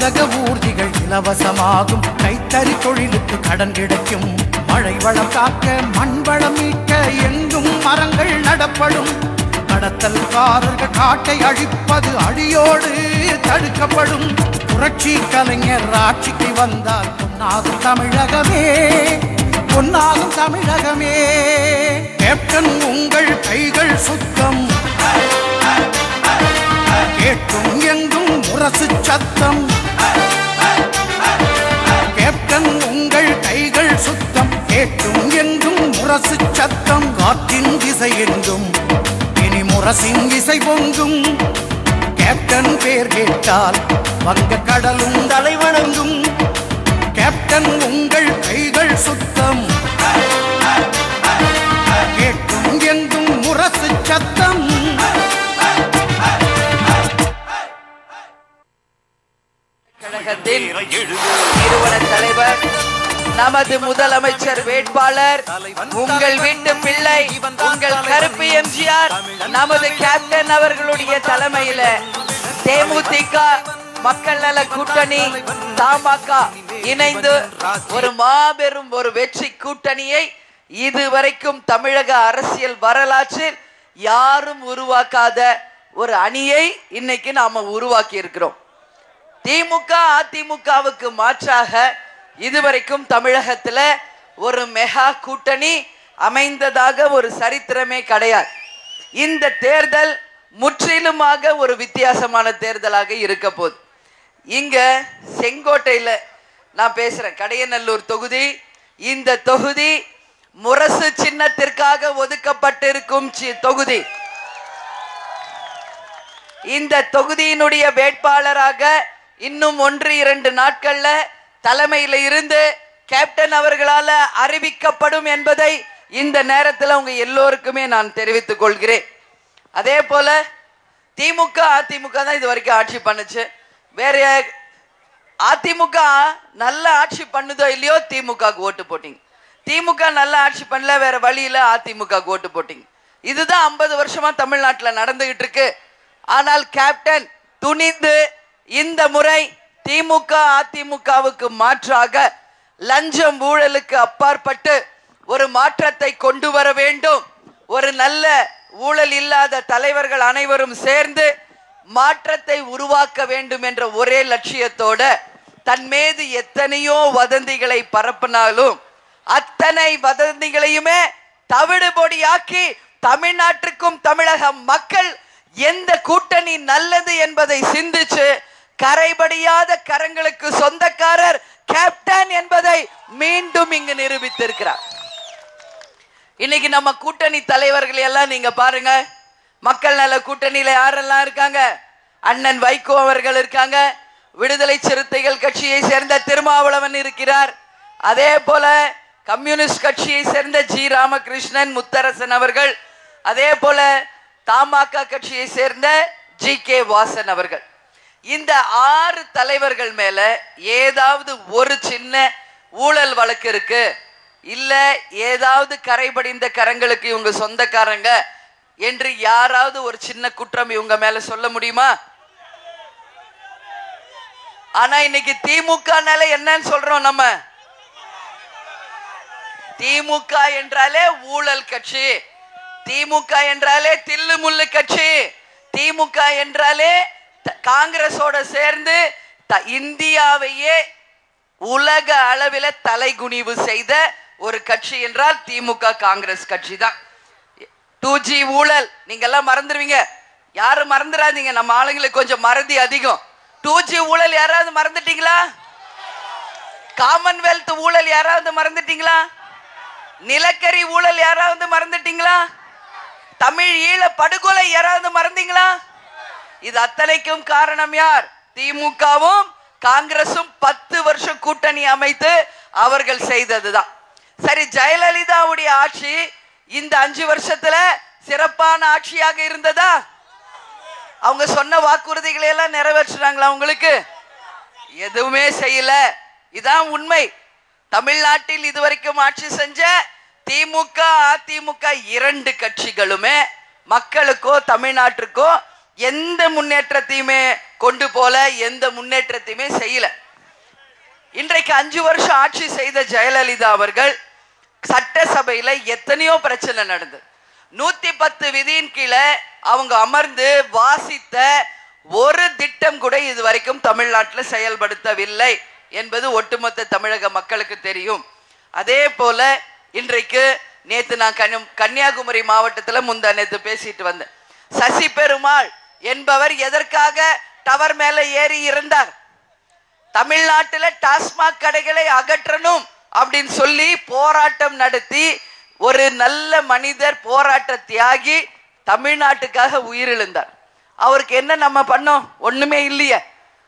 ஊரக ஊர்திகள் இலவசமாகும் கைத்தறி தொழிலுக்கு கடன் கிடைக்கும் மழை வளம் காக்க மண் வளம் மீட்க எங்கும் மரங்கள் நடப்படும் கடத்தல்காரர்கள் காட்டை அழிப்பது அடியோடு தடுக்கப்படும் புரட்சி கலைஞர் ஆட்சிக்கு வந்தால் பொன்னாகும் தமிழகமே பொன்னாகும் தமிழகமே கேப்டன் உங்கள் கைகள் சுத்தம் கேட்கும் எங்கும் முரசு சத்தம் கேப்டன் உங்கள் கைகள் சுத்தம் கேட்கும் எங்கும் முரசு சத்தம் காற்றின் திசை எங்கும் இனி முரசின் இசை பொங்கும் கேப்டன் பேர் கேட்டால் வங்க கடலும் தலைவணங்கும் கேப்டன் உங்கள் கைகள் சுத்தம் கேட்கும் எங்கும் முரசு சத்தம் கழகத்தின் நிறுவன தலைவர் நமது முதலமைச்சர் வேட்பாளர் உங்கள் வீட்டு பிள்ளை உங்கள் கருப்பு எம்ஜிஆர் நமது கேப்டன் அவர்களுடைய தலைமையில தேமுதிக மக்கள் நல கூட்டணி தமாக இணைந்து ஒரு மாபெரும் ஒரு வெற்றி கூட்டணியை இதுவரைக்கும் தமிழக அரசியல் வரலாற்றில் யாரும் உருவாக்காத ஒரு அணியை இன்னைக்கு நாம உருவாக்கி இருக்கிறோம் திமுக அதிமுகவுக்கு மாற்றாக இதுவரைக்கும் தமிழகத்துல ஒரு மெகா கூட்டணி அமைந்ததாக ஒரு சரித்திரமே கிடையாது இந்த தேர்தல் முற்றிலுமாக ஒரு வித்தியாசமான தேர்தலாக இருக்க போகுது இங்க செங்கோட்டையில நான் பேசுறேன் கடையநல்லூர் தொகுதி இந்த தொகுதி முரசு சின்னத்திற்காக ஒதுக்கப்பட்டிருக்கும் சி- தொகுதி இந்த தொகுதியினுடைய வேட்பாளராக இன்னும் ஒன்று இரண்டு நாட்கள்ல தலைமையில இருந்து கேப்டன் அவர்களால அறிவிக்கப்படும் என்பதை இந்த நேரத்தில் உங்க எல்லோருக்குமே நான் தெரிவித்துக் கொள்கிறேன் அதே போல திமுக அதிமுக தான் இது வரைக்கும் ஆட்சி பண்ணுச்சு வேற அதிமுக நல்ல ஆட்சி பண்ணுதோ இல்லையோ திமுகவுக்கு ஓட்டு போட்டீங்க திமுக நல்ல ஆட்சி பண்ணல வேற வழியில அதிமுக ஓட்டு போட்டீங்க இதுதான் ஐம்பது வருஷமா தமிழ்நாட்டுல நடந்துகிட்டு இருக்கு ஆனால் கேப்டன் துணிந்து இந்த முறை திமுக அதிமுகவுக்கு மாற்றாக லஞ்சம் ஊழலுக்கு அப்பாற்பட்டு ஒரு மாற்றத்தை கொண்டு வர வேண்டும் ஒரு நல்ல ஊழல் இல்லாத தலைவர்கள் அனைவரும் சேர்ந்து மாற்றத்தை உருவாக்க வேண்டும் என்ற ஒரே லட்சியத்தோட தன் மீது எத்தனையோ வதந்திகளை பரப்பினாலும் அத்தனை வதந்திகளையுமே தவிடுபொடியாக்கி தமிழ்நாட்டுக்கும் தமிழக மக்கள் எந்த கூட்டணி நல்லது என்பதை சிந்திச்சு கரைபடியாத கரங்களுக்கு சொந்தக்காரர் கேப்டன் என்பதை மீண்டும் இங்கு நிரூபித்திருக்கிறார் இன்னைக்கு நம்ம கூட்டணி தலைவர்கள் எல்லாம் நீங்க பாருங்க மக்கள் நல கூட்டணியில யாரெல்லாம் இருக்காங்க அண்ணன் வைகோ அவர்கள் இருக்காங்க விடுதலை சிறுத்தைகள் கட்சியை சேர்ந்த திருமாவளவன் இருக்கிறார் அதே போல கம்யூனிஸ்ட் கட்சியை சேர்ந்த ஜி ராமகிருஷ்ணன் முத்தரசன் அவர்கள் அதே போல தமாக கட்சியை சேர்ந்த ஜி கே வாசன் அவர்கள் இந்த ஆறு தலைவர்கள் மேல ஏதாவது ஒரு சின்ன ஊழல் வழக்கு இருக்கு இல்ல ஏதாவது கரைபடிந்த கரங்களுக்கு இவங்க சொந்தக்காரங்க என்று யாராவது ஒரு சின்ன குற்றம் இவங்க மேல சொல்ல முடியுமா ஆனா இன்னைக்கு திமுக என்னன்னு சொல்றோம் நம்ம திமுக என்றாலே ஊழல் கட்சி திமுக என்றாலே தில்லு முள்ளு கட்சி திமுக என்றாலே த- காங்கிரஸோட சேர்ந்து த- இந்தியாவையே உலக அளவில தலைகுனிவு செய்த ஒரு கட்சி என்றால் திமுக காங்கிரஸ் கட்சி தான் டூ ஜி ஊழல் நீங்க எல்லாம் மறந்துடுவீங்க யாரும் மறந்துடாதீங்க நம்ம ஆளுங்களுக்கு கொஞ்சம் மறதி அதிகம் டூ ஜி ஊழல் யாராவது மறந்துட்டீங்களா காமன்வெல்த் ஊழல் யாராவது மறந்துட்டீங்களா நிலக்கரி ஊழல் யாராவது மறந்துட்டீங்களா தமிழ் ஈழ படுகொலை யாராவது மறந்தீங்களா இது அத்தனைக்கும் காரணம் யார் திமுகவும் காங்கிரசும் பத்து வருஷம் கூட்டணி அமைத்து அவர்கள் செய்ததுதான் சரி ஜெயலலிதாவுடைய ஆட்சி இந்த அஞ்சு வருஷத்துல சிறப்பான ஆட்சியாக இருந்ததா அவங்க சொன்ன வாக்குறுதிகளை எல்லாம் நிறைவேற்றுறாங்களா உங்களுக்கு எதுவுமே செய்யல இதான் உண்மை தமிழ்நாட்டில் இதுவரைக்கும் ஆட்சி செஞ்ச திமுக அதிமுக இரண்டு கட்சிகளுமே மக்களுக்கோ தமிழ்நாட்டுக்கோ எந்த முன்னேற்றத்தையுமே கொண்டு போல எந்த முன்னேற்றத்தையுமே செய்யல இன்றைக்கு அஞ்சு வருஷம் ஆட்சி செய்த ஜெயலலிதா அவர்கள் சட்டசபையில எத்தனையோ பிரச்சனை நடந்தது நூத்தி பத்து விதியின் கீழே அவங்க அமர்ந்து வாசித்த ஒரு திட்டம் கூட இது வரைக்கும் தமிழ்நாட்டில் செயல்படுத்தவில்லை என்பது ஒட்டுமொத்த தமிழக மக்களுக்கு தெரியும் அதே போல இன்றைக்கு நேத்து நான் கன்னியா- கன்னியாகுமரி மாவட்டத்துல முந்தா நேத்து பேசிட்டு வந்தேன் சசி பெருமாள் என்பவர் எதற்காக டவர் மேல ஏறி இருந்தார் தமிழ்நாட்டுல டாஸ்மாக் கடைகளை அகற்றணும் அப்படின்னு சொல்லி போராட்டம் நடத்தி ஒரு நல்ல மனிதர் போராட்ட தியாகி தமிழ்நாட்டுக்காக உயிரிழந்தார் அவருக்கு என்ன நம்ம பண்ணோம் ஒண்ணுமே இல்லையே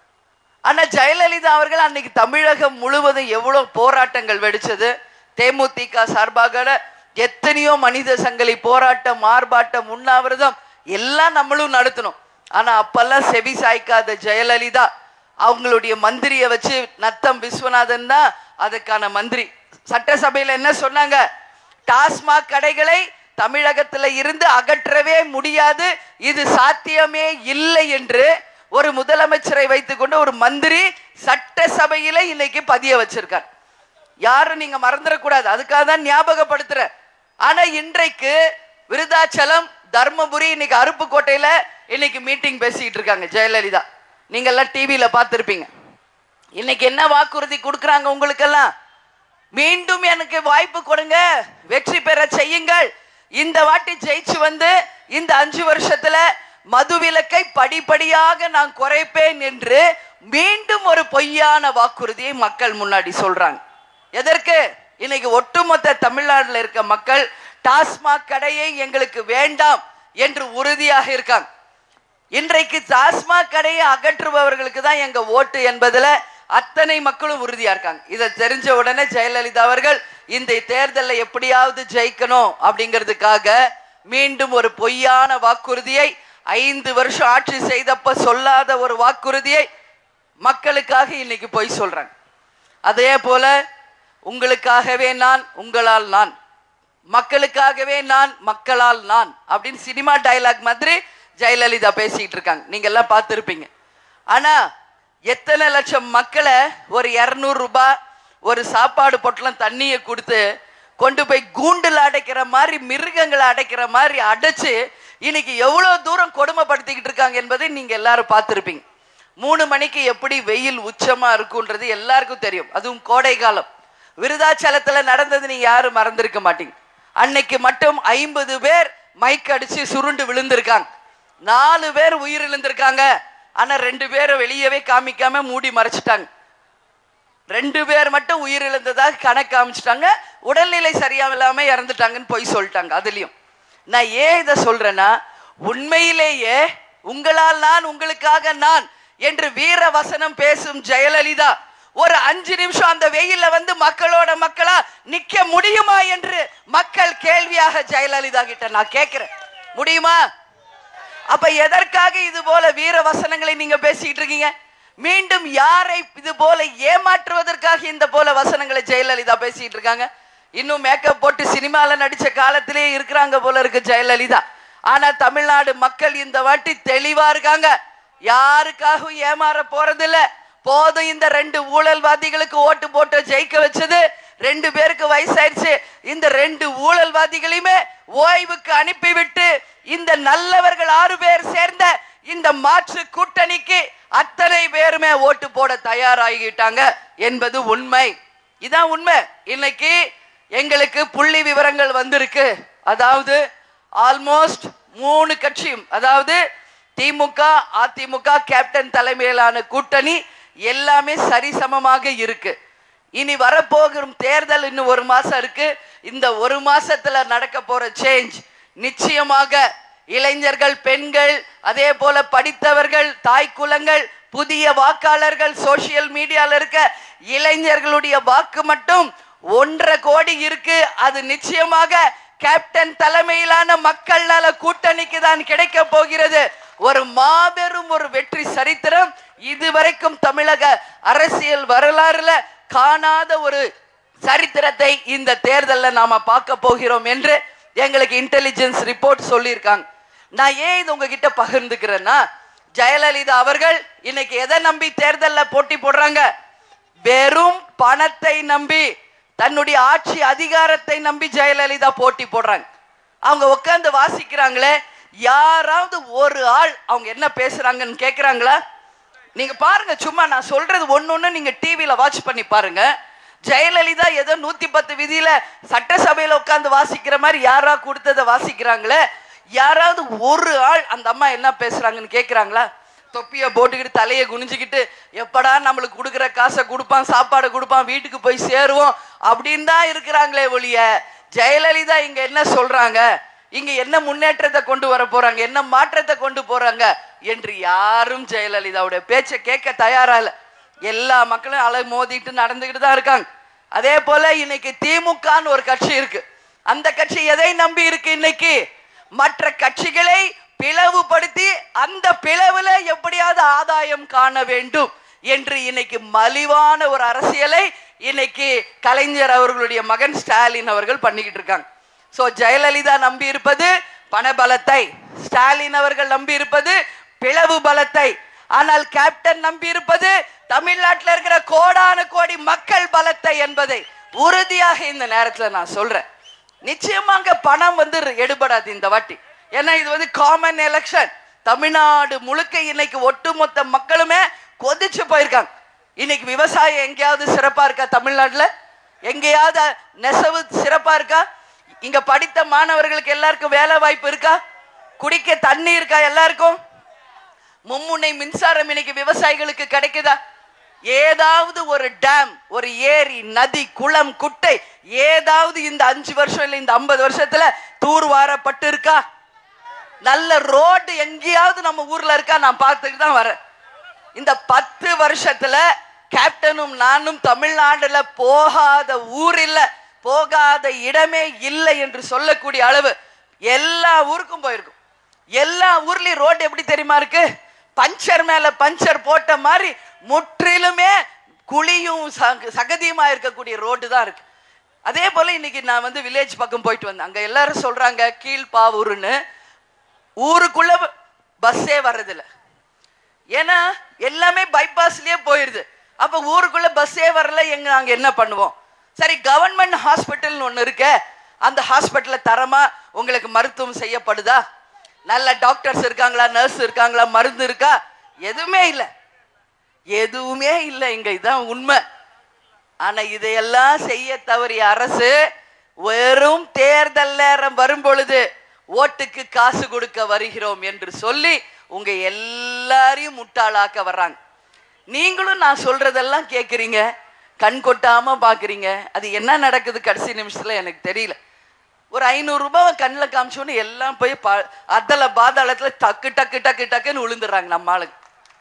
ஆனா ஜெயலலிதா அவர்கள் அன்னைக்கு தமிழகம் முழுவதும் எவ்வளவு போராட்டங்கள் வெடிச்சது தேமுதிக சார்பாக எத்தனையோ மனித சங்கிலி போராட்டம் ஆர்ப்பாட்டம் உண்ணாவிரதம் எல்லாம் நம்மளும் நடத்தணும் ஆனா அப்பெல்லாம் செவி சாய்க்காத ஜெயலலிதா அவங்களுடைய மந்திரியை வச்சு நத்தம் விஸ்வநாதன் தான் அதுக்கான மந்திரி சட்டசபையில என்ன சொன்னாங்க டாஸ்மாக் கடைகளை தமிழகத்துல இருந்து அகற்றவே முடியாது இது சாத்தியமே இல்லை என்று ஒரு முதலமைச்சரை வைத்துக்கொண்டு ஒரு மந்திரி சட்டசபையில இன்னைக்கு பதிய வச்சிருக்கார் யாரும் நீங்க மறந்துடக்கூடாது அதுக்காக தான் ஞாபகப்படுத்துறேன் ஆனா இன்றைக்கு விருதாச்சலம் தர்மபுரி இன்னைக்கு அருப்புக்கோட்டையில இன்னைக்கு மீட்டிங் பேசிக்கிட்டு இருக்காங்க ஜெயலலிதா நீங்க எல்லாம் டிவியில பார்த்திருப்பீங்க இன்னைக்கு என்ன வாக்குறுதி கொடுக்குறாங்க உங்களுக்கெல்லாம் மீண்டும் எனக்கு வாய்ப்பு கொடுங்க வெற்றி பெற செய்யுங்கள் இந்த வாட்டி ஜெயிச்சு வந்து இந்த அஞ்சு வருஷத்துல மதுவிலக்கை படிப்படியாக நான் குறைப்பேன் என்று மீண்டும் ஒரு பொய்யான வாக்குறுதியை மக்கள் முன்னாடி சொல்றாங்க எதற்கு இன்னைக்கு ஒட்டுமொத்த தமிழ்நாட்டில் இருக்க மக்கள் டாஸ்மாக் கடையை எங்களுக்கு வேண்டாம் என்று உறுதியாக இருக்காங்க இன்றைக்கு டாஸ்மாக் கடையை அகற்றுபவர்களுக்கு தான் எங்க ஓட்டு என்பதுல அத்தனை மக்களும் உறுதியா இருக்காங்க இதை தெரிஞ்ச உடனே ஜெயலலிதா அவர்கள் இந்த தேர்தலில் எப்படியாவது ஜெயிக்கணும் அப்படிங்கிறதுக்காக மீண்டும் ஒரு பொய்யான வாக்குறுதியை ஐந்து வருஷம் ஆட்சி செய்தப்ப சொல்லாத ஒரு வாக்குறுதியை மக்களுக்காக இன்னைக்கு பொய் சொல்றாங்க அதே போல உங்களுக்காகவே நான் உங்களால் நான் மக்களுக்காகவே நான் மக்களால் நான் அப்படின்னு சினிமா டயலாக் மாதிரி ஜெயலலிதா பேசிட்டு இருக்காங்க நீங்க எல்லாம் பார்த்துருப்பீங்க ஆனா எத்தனை லட்சம் மக்களை ஒரு இரநூறு ரூபாய் ஒரு சாப்பாடு பொட்டலம் தண்ணியை கொடுத்து கொண்டு போய் கூண்டுல அடைக்கிற மாதிரி மிருகங்களை அடைக்கிற மாதிரி அடைச்சு இன்னைக்கு எவ்வளவு தூரம் கொடுமைப்படுத்திக்கிட்டு இருக்காங்க என்பதை நீங்க எல்லாரும் பார்த்துருப்பீங்க மூணு மணிக்கு எப்படி வெயில் உச்சமா இருக்குன்றது எல்லாருக்கும் தெரியும் அதுவும் கோடை காலம் விருதாச்சலத்துல நடந்தது நீங்க யாரும் மறந்திருக்க மாட்டீங்க அன்னைக்கு மட்டும் ஐம்பது பேர் மைக் அடிச்சு சுருண்டு விழுந்திருக்காங்க நாலு பேர் உயிரிழந்திருக்காங்க ஆனா ரெண்டு பேரை வெளியவே காமிக்காம மூடி மறைச்சிட்டாங்க ரெண்டு பேர் மட்டும் உயிரிழந்ததாக கணக்கு காமிச்சிட்டாங்க உடல்நிலை சரியாயில்லாம இறந்துட்டாங்கன்னு போய் சொல்லிட்டாங்க அதுலயும் நான் ஏன் இதை சொல்றேன்னா உண்மையிலேயே உங்களால் நான் உங்களுக்காக நான் என்று வீர வசனம் பேசும் ஜெயலலிதா ஒரு அஞ்சு நிமிஷம் அந்த வெயில்ல வந்து மக்களோட மக்களா நிக்க முடியுமா என்று மக்கள் கேள்வியாக ஜெயலலிதா கிட்ட நான் கேட்கிறேன் முடியுமா அப்ப எதற்காக இது போல வீர வசனங்களை நீங்க பேசிட்டு இருக்கீங்க மீண்டும் யாரை இது போல ஏமாற்றுவதற்காக இந்த போல வசனங்களை ஜெயலலிதா பேசிட்டு இருக்காங்க இன்னும் மேக்கப் போட்டு சினிமால நடிச்ச காலத்திலேயே இருக்கிறாங்க போல இருக்கு ஜெயலலிதா ஆனா தமிழ்நாடு மக்கள் இந்த வாட்டி தெளிவா இருக்காங்க யாருக்காகவும் ஏமாற போறதில்ல போதும் இந்த ரெண்டு ஊழல்வாதிகளுக்கு ஓட்டு போட்டு ஜெயிக்க வச்சது ரெண்டு பேருக்கு வயசாயிருச்சு இந்த ரெண்டு ஊழல்வாதிகளையுமே ஓய்வுக்கு அனுப்பிவிட்டு இந்த நல்லவர்கள் ஆறு பேர் சேர்ந்த இந்த மாற்று கூட்டணிக்கு அத்தனை பேருமே ஓட்டு போட தயாராகிட்டாங்க என்பது உண்மை இதான் உண்மை இன்னைக்கு எங்களுக்கு புள்ளி விவரங்கள் வந்திருக்கு அதாவது ஆல்மோஸ்ட் மூணு கட்சியும் அதாவது திமுக அதிமுக கேப்டன் தலைமையிலான கூட்டணி எல்லாமே சரிசமமாக இருக்கு இனி வரப்போகும் தேர்தல் இன்னும் ஒரு மாசம் இருக்கு இந்த ஒரு மாசத்துல நடக்க போற சேஞ்ச் நிச்சயமாக இளைஞர்கள் பெண்கள் அதே போல படித்தவர்கள் தாய் குலங்கள் புதிய வாக்காளர்கள் சோசியல் மீடியால இருக்க இளைஞர்களுடைய வாக்கு மட்டும் ஒன்றரை கோடி இருக்கு அது நிச்சயமாக கேப்டன் தலைமையிலான மக்கள் நல கூட்டணிக்கு தான் கிடைக்க போகிறது ஒரு மாபெரும் ஒரு வெற்றி சரித்திரம் இதுவரைக்கும் தமிழக அரசியல் வரலாறுல காணாத ஒரு சரித்திரத்தை இந்த தேர்தலில் நாம பார்க்க போகிறோம் என்று எங்களுக்கு இன்டெலிஜென்ஸ் ரிப்போர்ட் சொல்லியிருக்காங்க நான் ஏன் இது உங்ககிட்ட பகிர்ந்துக்கிறேன்னா ஜெயலலிதா அவர்கள் இன்னைக்கு எதை நம்பி தேர்தல்ல போட்டி போடுறாங்க வெறும் பணத்தை நம்பி தன்னுடைய ஆட்சி அதிகாரத்தை நம்பி ஜெயலலிதா போட்டி போடுறாங்க அவங்க உட்கார்ந்து வாசிக்கிறாங்களே யாராவது ஒரு ஆள் அவங்க என்ன பேசுறாங்கன்னு கேக்குறாங்களா நீங்க பாருங்க சும்மா நான் சொல்றது ஒண்ணு நீங்க டிவில வாட்ச் பண்ணி பாருங்க ஜெயலலிதா ஏதோ நூத்தி பத்து விதியில சட்டசபையில உட்கார்ந்து வாசிக்கிற மாதிரி யாரா கொடுத்ததை வாசிக்கிறாங்களே யாராவது ஒரு ஆள் அந்த அம்மா என்ன பேசுறாங்கன்னு கேக்குறாங்களா தொப்பிய போட்டுக்கிட்டு தலையை குனிஞ்சுக்கிட்டு எப்படா நம்மளுக்கு கொடுக்குற காசை கொடுப்பான் சாப்பாடு கொடுப்பான் வீட்டுக்கு போய் சேருவோம் அப்படின்னு தான் இருக்கிறாங்களே ஒழிய ஜெயலலிதா இங்க என்ன சொல்றாங்க இங்க என்ன முன்னேற்றத்தை கொண்டு வர போறாங்க என்ன மாற்றத்தை கொண்டு போறாங்க என்று யாரும் ஜெயலலிதாவுடைய பேச்சை கேட்க தயாரா இல்ல எல்லா மக்களும் அலை மோதிட்டு நடந்துகிட்டு தான் இருக்காங்க அதே போல இன்னைக்கு திமுகன்னு ஒரு கட்சி இருக்கு அந்த கட்சி எதை நம்பி இருக்கு இன்னைக்கு மற்ற கட்சிகளை பிளவுபடுத்தி அந்த பிளவுல எப்படியாவது ஆதாயம் காண வேண்டும் என்று இன்னைக்கு மலிவான ஒரு அரசியலை இன்னைக்கு கலைஞர் அவர்களுடைய மகன் ஸ்டாலின் அவர்கள் பண்ணிக்கிட்டு இருக்காங்க சோ ஜெயலலிதா நம்பி இருப்பது பணபலத்தை ஸ்டாலின் அவர்கள் நம்பி இருப்பது பிளவு பலத்தை ஆனால் கேப்டன் நம்பி இருப்பது தமிழ்நாட்டில் இருக்கிற கோடான கோடி மக்கள் பலத்தை என்பதை உறுதியாக இந்த நேரத்துல நான் சொல்றேன் நிச்சயமாக பணம் வந்து எடுபடாது இந்த வாட்டி ஏன்னா இது வந்து காமன் எலெக்ஷன் தமிழ்நாடு முழுக்க இன்னைக்கு ஒட்டுமொத்த மக்களுமே கொதிச்சு போயிருக்காங்க இன்னைக்கு விவசாயம் எங்கேயாவது சிறப்பா இருக்கா தமிழ்நாட்டுல எங்கேயாவது நெசவு சிறப்பா இருக்கா இங்க படித்த மாணவர்களுக்கு எல்லாருக்கும் வேலை வாய்ப்பு இருக்கா குடிக்க தண்ணி இருக்கா எல்லாருக்கும் மும்முனை மின்சாரம் இன்னைக்கு விவசாயிகளுக்கு கிடைக்குதா ஏதாவது ஒரு டேம் ஒரு ஏரி நதி குளம் குட்டை ஏதாவது இந்த அஞ்சு வருஷம் இல்ல இந்த ஐம்பது வருஷத்துல தூர்வாரப்பட்டு இருக்கா நல்ல ரோடு எங்கேயாவது நம்ம ஊர்ல இருக்கா நான் பார்த்துட்டு தான் வரேன் இந்த பத்து வருஷத்துல கேப்டனும் நானும் தமிழ்நாடுல போகாத ஊர் இல்ல போகாத இடமே இல்லை என்று சொல்லக்கூடிய அளவு எல்லா ஊருக்கும் போயிருக்கும் எல்லா ஊர்லயும் ரோடு எப்படி தெரியுமா இருக்கு பஞ்சர் மேல பஞ்சர் போட்ட மாதிரி முற்றிலுமே குழியும் சக- சகதியுமா இருக்கக்கூடிய ரோடு தான் இருக்கு அதே போல இன்னைக்கு நான் வந்து வில்லேஜ் பக்கம் போயிட்டு வந்தேன் அங்க எல்லாரும் சொல்றாங்க கீழ்பாவூர்னு ஊருக்குள்ள பஸ்ஸே வர்றதில்ல ஏன்னா எல்லாமே பைபாஸ்லயே போயிருது அப்ப ஊருக்குள்ள பஸ்ஸே வரல எங்க நாங்க என்ன பண்ணுவோம் சரி கவர்மெண்ட் ஹாஸ்பிட்டல்னு ஒண்ணு இருக்கே அந்த ஹாஸ்பிட்டல்ல தரமா உங்களுக்கு மருத்துவம் செய்யப்படுதா நல்ல டாக்டர்ஸ் இருக்காங்களா நர்ஸ் இருக்காங்களா மருந்து இருக்கா எதுவுமே இல்லை எதுவுமே இல்லை இங்க இதான் உண்மை ஆனா இதையெல்லாம் செய்ய தவறிய அரசு வெறும் தேர்தல் நேரம் வரும் பொழுது ஓட்டுக்கு காசு கொடுக்க வருகிறோம் என்று சொல்லி உங்க எல்லாரையும் முட்டாளாக்க வர்றாங்க நீங்களும் நான் சொல்றதெல்லாம் கேக்குறீங்க கண் கொட்டாம பாக்குறீங்க அது என்ன நடக்குது கடைசி நிமிஷத்துல எனக்கு தெரியல ஒரு ஐநூறு ரூபாய் கண்ணில் காமிச்சோன்னு எல்லாம் போய் ப அதல பாதாளத்துல டக்கு டக்கு டக்கு டக்குன்னு விழுந்துடுறாங்க நம்ம ஆளுங்க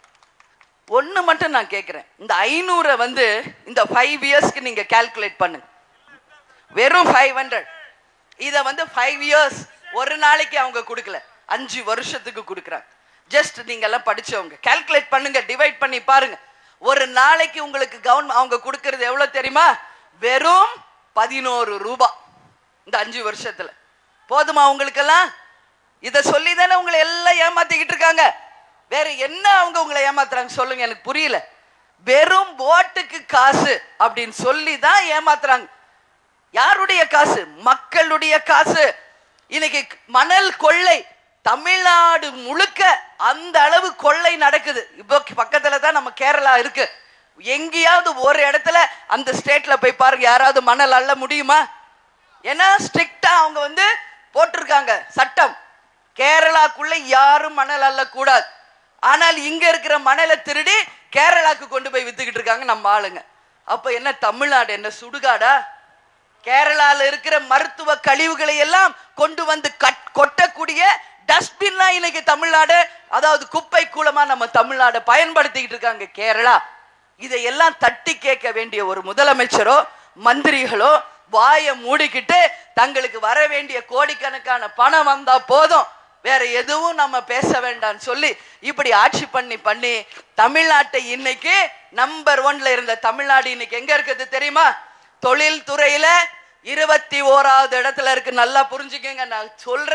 ஒண்ணு மட்டும் நான் கேட்கிறேன் இந்த ஐநூறை வந்து இந்த ஃபைவ் இயர்ஸ்க்கு நீங்க கால்குலேட் பண்ணுங்க வெறும் ஃபைவ் ஹண்ட்ரட் இதை வந்து ஃபைவ் இயர்ஸ் ஒரு நாளைக்கு அவங்க கொடுக்கல அஞ்சு வருஷத்துக்கு கொடுக்குறாங்க ஜஸ்ட் நீங்க எல்லாம் படிச்சவங்க கால்குலேட் பண்ணுங்க டிவைட் பண்ணி பாருங்க ஒரு நாளைக்கு உங்களுக்கு கவர்மெண்ட் அவங்க கொடுக்கறது எவ்வளவு தெரியுமா வெறும் பதினோரு ரூபாய் இந்த அஞ்சு வருஷத்துல போதுமா உங்களுக்கெல்லாம் இத சொல்லி தானே உங்களை எல்லாம் ஏமாத்திக்கிட்டு இருக்காங்க வேற என்ன அவங்க உங்களை ஏமாத்துறாங்க சொல்லுங்க எனக்கு புரியல வெறும் ஓட்டுக்கு காசு அப்படின்னு சொல்லி தான் ஏமாத்துறாங்க யாருடைய காசு மக்களுடைய காசு இன்னைக்கு மணல் கொள்ளை தமிழ்நாடு முழுக்க அந்த அளவு கொள்ளை நடக்குது இப்போ பக்கத்துல தான் நம்ம கேரளா இருக்கு எங்கேயாவது ஒரு இடத்துல அந்த ஸ்டேட்ல போய் பாருங்க யாராவது மணல் அள்ள முடியுமா ஏன்னா ஸ்ட்ரிக்டா அவங்க வந்து போட்டிருக்காங்க சட்டம் கேரளாக்குள்ள யாரும் மணல் அள்ளக்கூடாது ஆனால் இங்க இருக்கிற மணலை திருடி கேரளாக்கு கொண்டு போய் வித்துக்கிட்டு இருக்காங்க நம்ம ஆளுங்க அப்ப என்ன தமிழ்நாடு என்ன சுடுகாடா கேரளால இருக்கிற மருத்துவ கழிவுகளை எல்லாம் கொண்டு வந்து கட்- கொட்டக்கூடிய டஸ்ட்பின்லாம் இன்னைக்கு தமிழ்நாடு அதாவது குப்பை கூலமா நம்ம தமிழ்நாடு பயன்படுத்திக்கிட்டு இருக்காங்க கேரளா இதையெல்லாம் தட்டி கேட்க வேண்டிய ஒரு முதலமைச்சரோ மந்திரிகளோ வாயை மூடிக்கிட்டு தங்களுக்கு வர வேண்டிய கோடிக்கணக்கான பணம் வந்தா போதும் வேற எதுவும் நம்ம பேச வேண்டாம்னு சொல்லி இப்படி ஆட்சி பண்ணி பண்ணி தமிழ்நாட்டை இன்னைக்கு நம்பர் ஒன்ல இருந்த தமிழ்நாடு இன்னைக்கு எங்க இருக்குது தெரியுமா தொழில் துறையில இருபத்தி ஓராவது இடத்துல இருக்கு நல்லா புரிஞ்சுக்கங்க நான் சொல்ற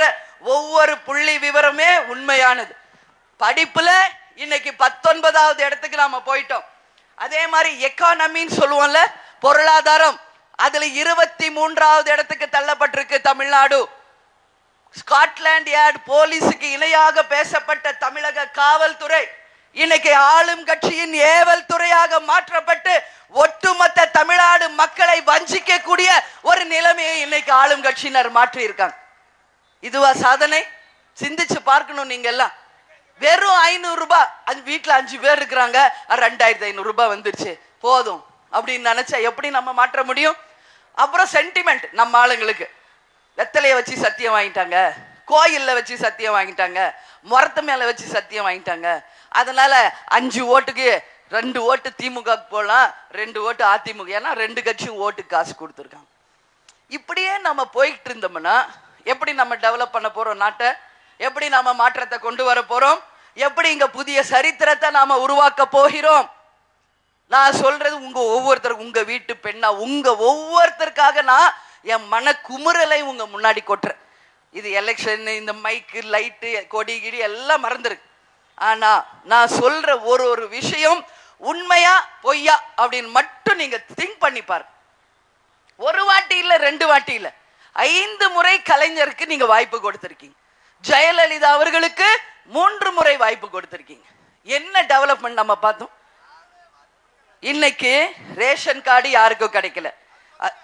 ஒவ்வொரு புள்ளி விவரமே உண்மையானது படிப்புல இன்னைக்கு பத்தொன்பதாவது இடத்துக்கு நாம போயிட்டோம் அதே மாதிரி எக்கானமின்னு சொல்லுவோம்ல பொருளாதாரம் அதுல இருபத்தி மூன்றாவது இடத்துக்கு தள்ளப்பட்டிருக்கு தமிழ்நாடு ஸ்காட்லாந்து யார்டு போலீஸுக்கு இணையாக பேசப்பட்ட தமிழக காவல்துறை இன்னைக்கு ஆளும் கட்சியின் ஏவல் துறையாக மாற்றப்பட்டு ஒட்டுமொத்த தமிழ்நாடு மக்களை வஞ்சிக்கக்கூடிய ஒரு நிலைமையை இன்னைக்கு ஆளும் கட்சியினர் மாற்றி இருக்காங்க இதுவா சாதனை சிந்திச்சு பார்க்கணும் நீங்க எல்லாம் வெறும் ஐநூறு ரூபாய் அஞ்சு வீட்டுல அஞ்சு பேர் இருக்கிறாங்க ரெண்டாயிரத்தி ஐநூறு ரூபாய் வந்துருச்சு போதும் அப்படின்னு நினைச்சா எப்படி நம்ம மாற்ற முடியும் அப்புறம் சென்டிமெண்ட் நம்ம ஆளுங்களுக்கு வெத்தலைய வச்சு சத்தியம் வாங்கிட்டாங்க கோயில்ல வச்சு சத்தியம் வாங்கிட்டாங்க முறத்து மேல வச்சு சத்தியம் வாங்கிட்டாங்க அதனால அஞ்சு ஓட்டுக்கு ரெண்டு ஓட்டு திமுக போலாம் ரெண்டு ஓட்டு அதிமுக ஏன்னா ரெண்டு கட்சியும் ஓட்டு காசு கொடுத்துருக்காங்க இப்படியே நம்ம போயிட்டு இருந்தோம்னா எப்படி நம்ம டெவலப் பண்ண போறோம் நாட்டை எப்படி நாம மாற்றத்தை கொண்டு வர போறோம் எப்படி இங்க புதிய சரித்திரத்தை நாம உருவாக்க போகிறோம் நான் சொல்றது உங்க ஒவ்வொருத்தருக்கும் உங்க வீட்டு பெண்ணா உங்க ஒவ்வொருத்தருக்காக நான் என் மன குமுறலை உங்க முன்னாடி கொட்டுறேன் இது எலெக்ஷன் இந்த மைக்கு லைட்டு கொடி கிடி எல்லாம் மறந்துருக்கு ஆனா நான் சொல்ற ஒரு ஒரு விஷயம் உண்மையா பொய்யா அப்படின்னு மட்டும் நீங்க திங்க் பண்ணி பாருங்க ஒரு வாட்டி இல்ல ரெண்டு வாட்டி இல்ல ஐந்து முறை கலைஞருக்கு நீங்க வாய்ப்பு கொடுத்திருக்கீங்க ஜெயலலிதா அவர்களுக்கு மூன்று முறை வாய்ப்பு கொடுத்திருக்கீங்க என்ன டெவலப்மெண்ட் நம்ம பார்த்தோம் இன்னைக்கு ரேஷன் கார்டு யாருக்கும் கிடைக்கல அ-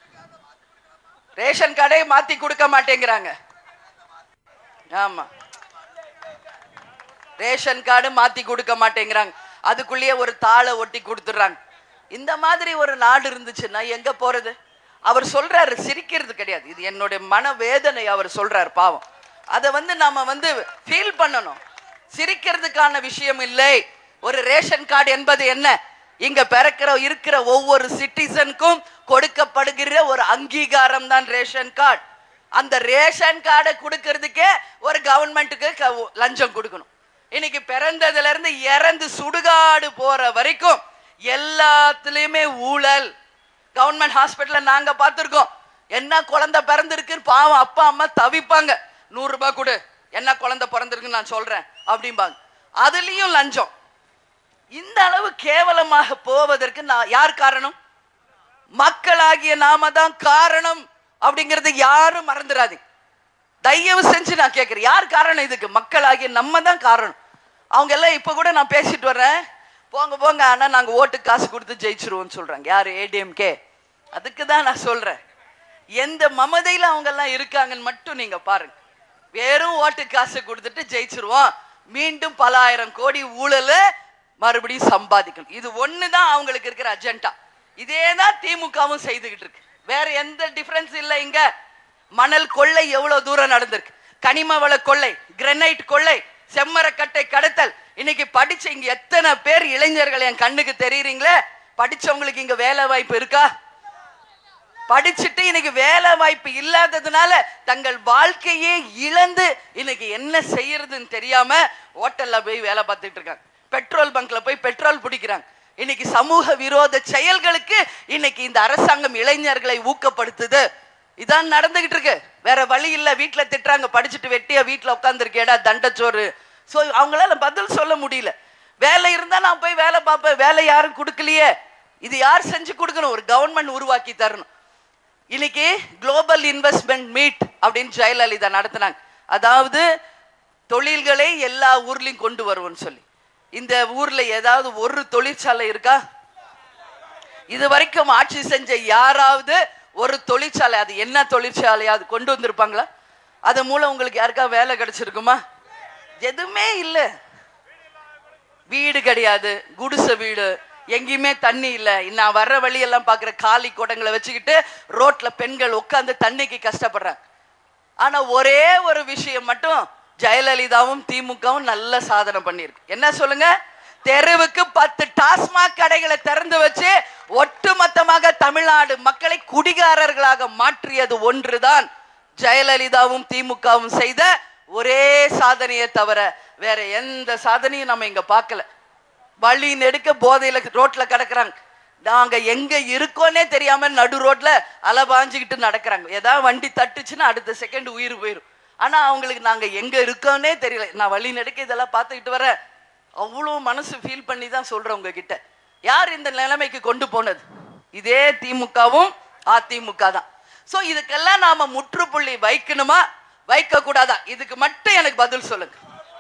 ரேஷன் கார்டை மாத்தி கொடுக்க மாட்டேங்கிறாங்க ஆமா ரேஷன் கார்டு மாத்தி கொடுக்க மாட்டேங்கிறாங்க அதுக்குள்ளேயே ஒரு தாளை ஒட்டி கொடுத்துடுறாங்க இந்த மாதிரி ஒரு நாடு இருந்துச்சுன்னா எங்க போறது அவர் சொல்றாரு சிரிக்கிறது கிடையாது இது என்னுடைய மனவேதனை அவர் சொல்றாரு பாவம் அதை வந்து நாம வந்து ஃபீல் பண்ணணும் சிரிக்கிறதுக்கான விஷயம் இல்லை ஒரு ரேஷன் கார்டு என்பது என்ன இங்க பிறக்கிற இருக்கிற ஒவ்வொரு சிட்டிசனுக்கும் கொடுக்கப்படுகிற ஒரு அங்கீகாரம் தான் ரேஷன் கார்டு அந்த ரேஷன் கார்டை கொடுக்கறதுக்கே ஒரு கவர்மெண்ட்டுக்கு க- லஞ்சம் கொடுக்கணும் இன்னைக்கு பிறந்ததுல இருந்து இறந்து சுடுகாடு போற வரைக்கும் எல்லாத்துலயுமே ஊழல் கவர்மெண்ட் ஹாஸ்பிட்டல்ல நாங்க பார்த்திருக்கோம் என்ன குழந்தை பிறந்திருக்கு பாவம் அப்பா அம்மா தவிப்பாங்க நூறு ரூபாய் கொடு என்ன குழந்தை பிறந்திருக்குன்னு நான் சொல்றேன் அப்படிம்பாங்க அதுலயும் லஞ்சம் இந்த அளவு கேவலமாக போவதற்கு நான் யார் காரணம் மக்களாகிய நாம தான் காரணம் அப்படிங்கறது யாரும் மறந்துடாதீங்க தயவு செஞ்சு நான் கேட்கிறேன் யார் காரணம் இதுக்கு மக்களாகிய நம்ம தான் காரணம் அவங்க எல்லாம் இப்ப கூட நான் பேசிட்டு வர்றேன் போங்க போங்க ஆனா நாங்க ஓட்டு காசு கொடுத்து ஜெயிச்சிருவோம்னு சொல்றாங்க யாரு ஏடிஎம்கே அதுக்கு தான் நான் சொல்றேன் எந்த மமதையில அவங்க எல்லாம் இருக்காங்கன்னு மட்டும் நீங்க பாருங்க வெறும் ஓட்டு காசு கொடுத்துட்டு ஜெயிச்சிருவோம் மீண்டும் பல ஆயிரம் கோடி ஊழல மறுபடியும் சம்பாதிக்கணும் இது ஒண்ணுதான் அவங்களுக்கு இருக்கிற அஜெண்டா இதே தான் திமுகவும் செய்துகிட்டு இருக்கு வேற எந்த டிஃபரன்ஸ் இல்ல இங்க மணல் கொள்ளை எவ்வளவு தூரம் நடந்திருக்கு கனிம வள கொள்ளை கிரனைட் கொள்ளை செம்மரக்கட்டை கடத்தல் இன்னைக்கு படிச்ச இங்க எத்தனை பேர் இளைஞர்கள் என் கண்ணுக்கு தெரியுறீங்களே படிச்சவங்களுக்கு இங்க வேலை வாய்ப்பு இருக்கா படிச்சுட்டு இன்னைக்கு வேலை வாய்ப்பு இல்லாததுனால தங்கள் வாழ்க்கையே இழந்து இன்னைக்கு என்ன செய்யறதுன்னு தெரியாம ஹோட்டல்ல போய் வேலை பார்த்துட்டு இருக்காங்க பெட்ரோல் பங்க்ல போய் பெட்ரோல் பிடிக்கிறாங்க இன்னைக்கு சமூக விரோத செயல்களுக்கு இன்னைக்கு இந்த அரசாங்கம் இளைஞர்களை ஊக்கப்படுத்துது இதான் நடந்துகிட்டு இருக்கு வேற வழி இல்ல வீட்டுல திட்டுறாங்க படிச்சுட்டு வெட்டியா வீட்டுல உட்காந்துருக்கேடா தண்டச்சோறு சோ அவங்களால பதில் சொல்ல முடியல வேலை இருந்தா நான் போய் வேலை பார்ப்பேன் வேலை யாரும் கொடுக்கலையே இது யார் செஞ்சு கொடுக்கணும் ஒரு கவர்மெண்ட் உருவாக்கி தரணும் இன்னைக்கு குளோபல் இன்வெஸ்ட்மெண்ட் மீட் அப்படின்னு ஜெயலலிதா நடத்தினாங்க அதாவது தொழில்களை எல்லா ஊர்லயும் கொண்டு வருவோம்னு சொல்லி இந்த ஊர்ல ஏதாவது ஒரு தொழிற்சாலை இருக்கா இது வரைக்கும் ஆட்சி செஞ்ச யாராவது ஒரு தொழிற்சாலை அது என்ன தொழிற்சாலையாவது கொண்டு வந்திருப்பாங்களா அது மூலம் உங்களுக்கு யாருக்கா வேலை கிடைச்சிருக்குமா எதுவுமே இல்லை வீடு கிடையாது குடிசை வீடு எங்கேயுமே தண்ணி இல்ல நான் வர்ற வழியெல்லாம் பாக்குற காலி குடங்களை வச்சுக்கிட்டு ரோட்ல பெண்கள் உட்கார்ந்து தண்ணிக்கு கஷ்டப்படுறாங்க ஆனா ஒரே ஒரு விஷயம் மட்டும் ஜெயலலிதாவும் திமுகவும் நல்ல சாதனை பண்ணியிருக்கு என்ன சொல்லுங்க தெருவுக்கு பத்து டாஸ்மாக் கடைகளை திறந்து வச்சு ஒட்டுமொத்தமாக தமிழ்நாடு மக்களை குடிகாரர்களாக மாற்றியது ஒன்றுதான் ஜெயலலிதாவும் திமுகவும் செய்த ஒரே சாதனையை தவிர வேற எந்த சாதனையும் நம்ம இங்க பார்க்கல வழி நெடுக்க போதையில ரோட்ல கிடக்குறாங்க நாங்க எங்க இருக்கோன்னே தெரியாம நடு ரோட்ல அலபாஞ்சுக்கிட்டு நடக்கிறாங்க ஏதாவது வண்டி தட்டுச்சுன்னா அடுத்த செகண்ட் உயிர் போயிடும் ஆனா அவங்களுக்கு நாங்க எங்க இருக்கோன்னே தெரியல நான் வழி நெடுக்க இதெல்லாம் பார்த்துக்கிட்டு வரேன் அவ்வளோ மனசு ஃபீல் பண்ணி தான் சொல்றேன் உங்ககிட்ட யார் இந்த நிலைமைக்கு கொண்டு போனது இதே திமுகவும் அதிமுக தான் சோ இதுக்கெல்லாம் நாம முற்றுப்புள்ளி வைக்கணுமா வைக்க கூடாதா இதுக்கு மட்டும் எனக்கு பதில் சொல்லுங்க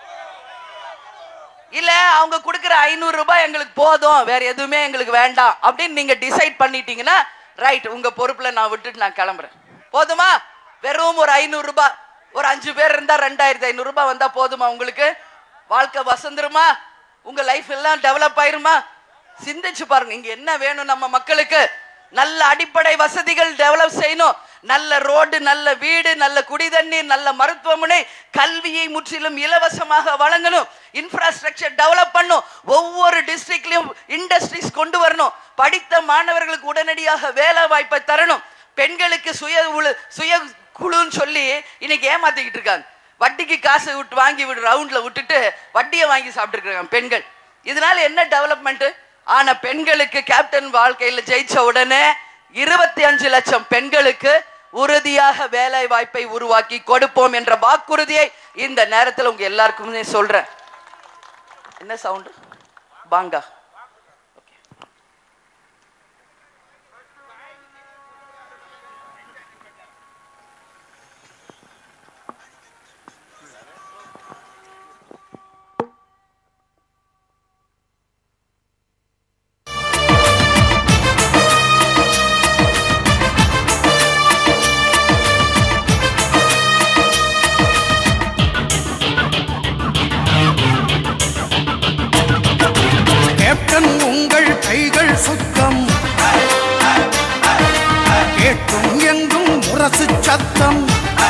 இல்ல அவங்க கொடுக்குற ஐநூறு ரூபாய் எங்களுக்கு போதும் வேற எதுவுமே எங்களுக்கு வேண்டாம் அப்படின்னு நீங்க டிசைட் பண்ணிட்டீங்கன்னா ரைட் உங்க பொறுப்புல நான் விட்டுட்டு நான் கிளம்புறேன் போதுமா வெறும் ஒரு ஐநூறு ரூபாய் ஒரு அஞ்சு பேர் இருந்தா ரெண்டாயிரத்தி ஐநூறு ரூபாய் வந்தா போதுமா உங்களுக்கு வாழ்க்கை வசந்துருமா உங்க லைஃப் எல்லாம் டெவலப் ஆயிருமா சிந்திச்சு பாருங்க இங்க என்ன வேணும் நம்ம மக்களுக்கு நல்ல அடிப்படை வசதிகள் டெவலப் செய்யணும் நல்ல ரோடு நல்ல வீடு நல்ல குடிதண்ணீர் நல்ல மருத்துவமனை கல்வியை முற்றிலும் இலவசமாக வழங்கணும் இன்ஃப்ராஸ்ட்ரக்சர் டெவலப் பண்ணும் ஒவ்வொரு டிஸ்ட்ரிக்ட்லயும் இண்டஸ்ட்ரீஸ் கொண்டு வரணும் படித்த மாணவர்களுக்கு உடனடியாக வேலை வாய்ப்பை தரணும் பெண்களுக்கு சுய உழு சுய குழுன்னு சொல்லி இன்னைக்கு ஏமாத்திக்கிட்டு இருக்காங்க வட்டிக்கு காசு விட்டு வாங்கி விடு ரவுண்ட்ல விட்டுட்டு வட்டியை வாங்கி சாப்பிட்டு இருக்காங்க பெண்கள் இதனால என்ன டெவலப்மெண்ட் ஆனா பெண்களுக்கு கேப்டன் வாழ்க்கையில ஜெயிச்ச உடனே இருபத்தி அஞ்சு லட்சம் பெண்களுக்கு உறுதியாக வேலை வாய்ப்பை உருவாக்கி கொடுப்போம் என்ற வாக்குறுதியை இந்த நேரத்தில் உங்க எல்லாருக்குமே சொல்றேன் என்ன சவுண்ட் பாங்கா கேப்டன் உங்கள் கைகள் சுத்தம் கேட்கும் எங்கும் முரசு சத்தம்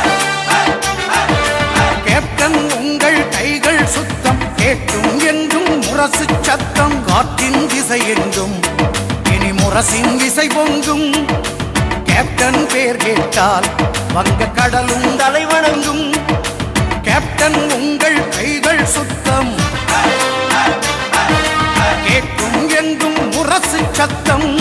கேப்டன் உங்கள் கைகள் சுத்தம் கேட்கும் எங்கும் முரசு சத்தம் காற்றின் திசை எங்கும் இனி முரசின் இசை பொங்கும் கேப்டன் பேர் கேட்டால் வங்க கடலும் தலைவணங்கும் கேப்டன் உங்கள் கைகள் சுத்தம் கேட்கும் எங்கும் முரசு சத்தம்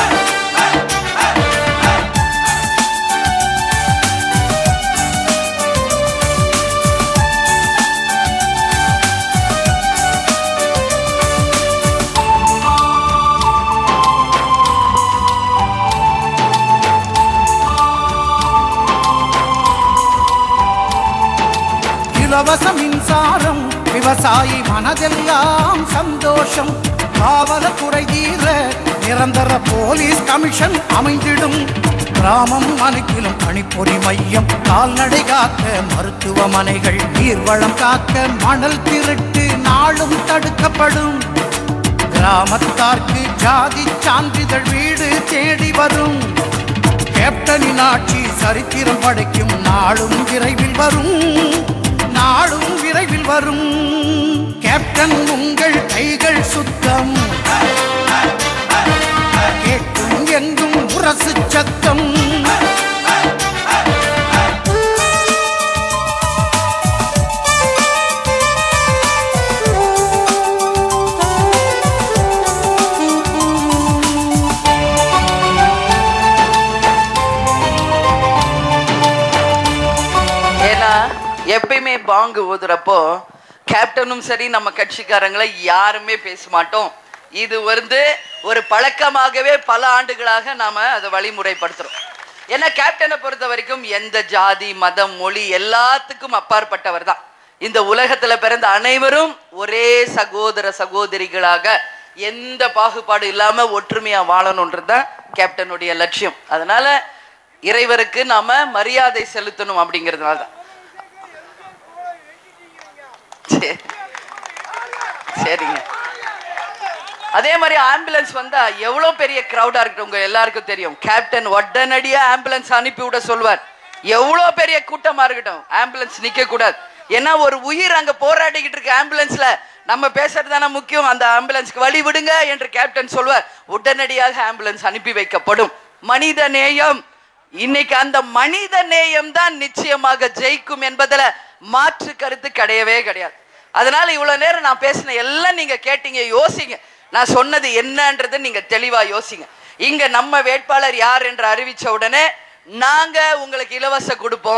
இலவச மின்சாரம் விவசாயி மனதெல்லாம் சந்தோஷம் காவல குறை தீர நிரந்தர போலீஸ் கமிஷன் அமைந்திடும் கிராமம் அனைத்திலும் கணிப்பொறி மையம் கால்நடை காக்க மருத்துவமனைகள் நீர்வளம் காக்க மணல் திருட்டு நாளும் தடுக்கப்படும் கிராமத்தார்க்கு ஜாதி சான்றிதழ் வீடு தேடி வரும் கேப்டனின் ஆட்சி சரித்திரம் படைக்கும் நாளும் விரைவில் வரும் நாளும் விரைவில் வரும் கேப்டன் உங்கள் கைகள் சுத்தம் கேட்கும் எங்கும் முரசு சத்தம் ஏன்னா எப்பயுமே பாங்கு ஊதுறப்போ கேப்டனும் சரி நம்ம கட்சிக்காரங்களை யாருமே பேச மாட்டோம் இது வந்து ஒரு பழக்கமாகவே பல ஆண்டுகளாக நாம அதை வழிமுறைப்படுத்துறோம் ஏன்னா கேப்டனை பொறுத்த வரைக்கும் எந்த ஜாதி மதம் மொழி எல்லாத்துக்கும் அப்பாற்பட்டவர் தான் இந்த உலகத்துல பிறந்த அனைவரும் ஒரே சகோதர சகோதரிகளாக எந்த பாகுபாடு இல்லாம ஒற்றுமையா வாழணுன்றது தான் கேப்டனுடைய லட்சியம் அதனால இறைவருக்கு நாம மரியாதை செலுத்தணும் அப்படிங்கிறதுனால தான் சரி. சரிங்க அதே மாதிரி ஆம்புலன்ஸ் வந்தா எவ்வளவு பெரிய கிரௌடா இருக்கு உங்க எல்லாருக்கும் தெரியும் கேப்டன் உடனடியா ஆம்புலன்ஸ் அனுப்பி விட சொல்வார் எவ்வளவு பெரிய கூட்டமா இருக்கட்டும் ஆம்புலன்ஸ் நிக்க கூடாது ஏன்னா ஒரு உயிர் அங்க போராடிக்கிட்டு இருக்கு ஆம்புலன்ஸ்ல நம்ம பேசுறது தானே முக்கியம் அந்த ஆம்புலன்ஸ்க்கு வழி விடுங்க என்று கேப்டன் சொல்வார் உடனடியாக ஆம்புலன்ஸ் அனுப்பி வைக்கப்படும் மனித நேயம் இன்னைக்கு அந்த மனித நேயம் தான் நிச்சயமாக ஜெயிக்கும் என்பதுல மாற்று கருத்து கிடையவே கிடையாது அதனால இவ்வளவு நேரம் நான் பேசின எல்லாம் நீங்க கேட்டீங்க யோசிங்க நான் சொன்னது என்னன்றது நீங்க தெளிவா யோசிங்க இங்க நம்ம வேட்பாளர் யார் என்று அறிவிச்ச உடனே நாங்க உங்களுக்கு இலவச கொடுப்போம்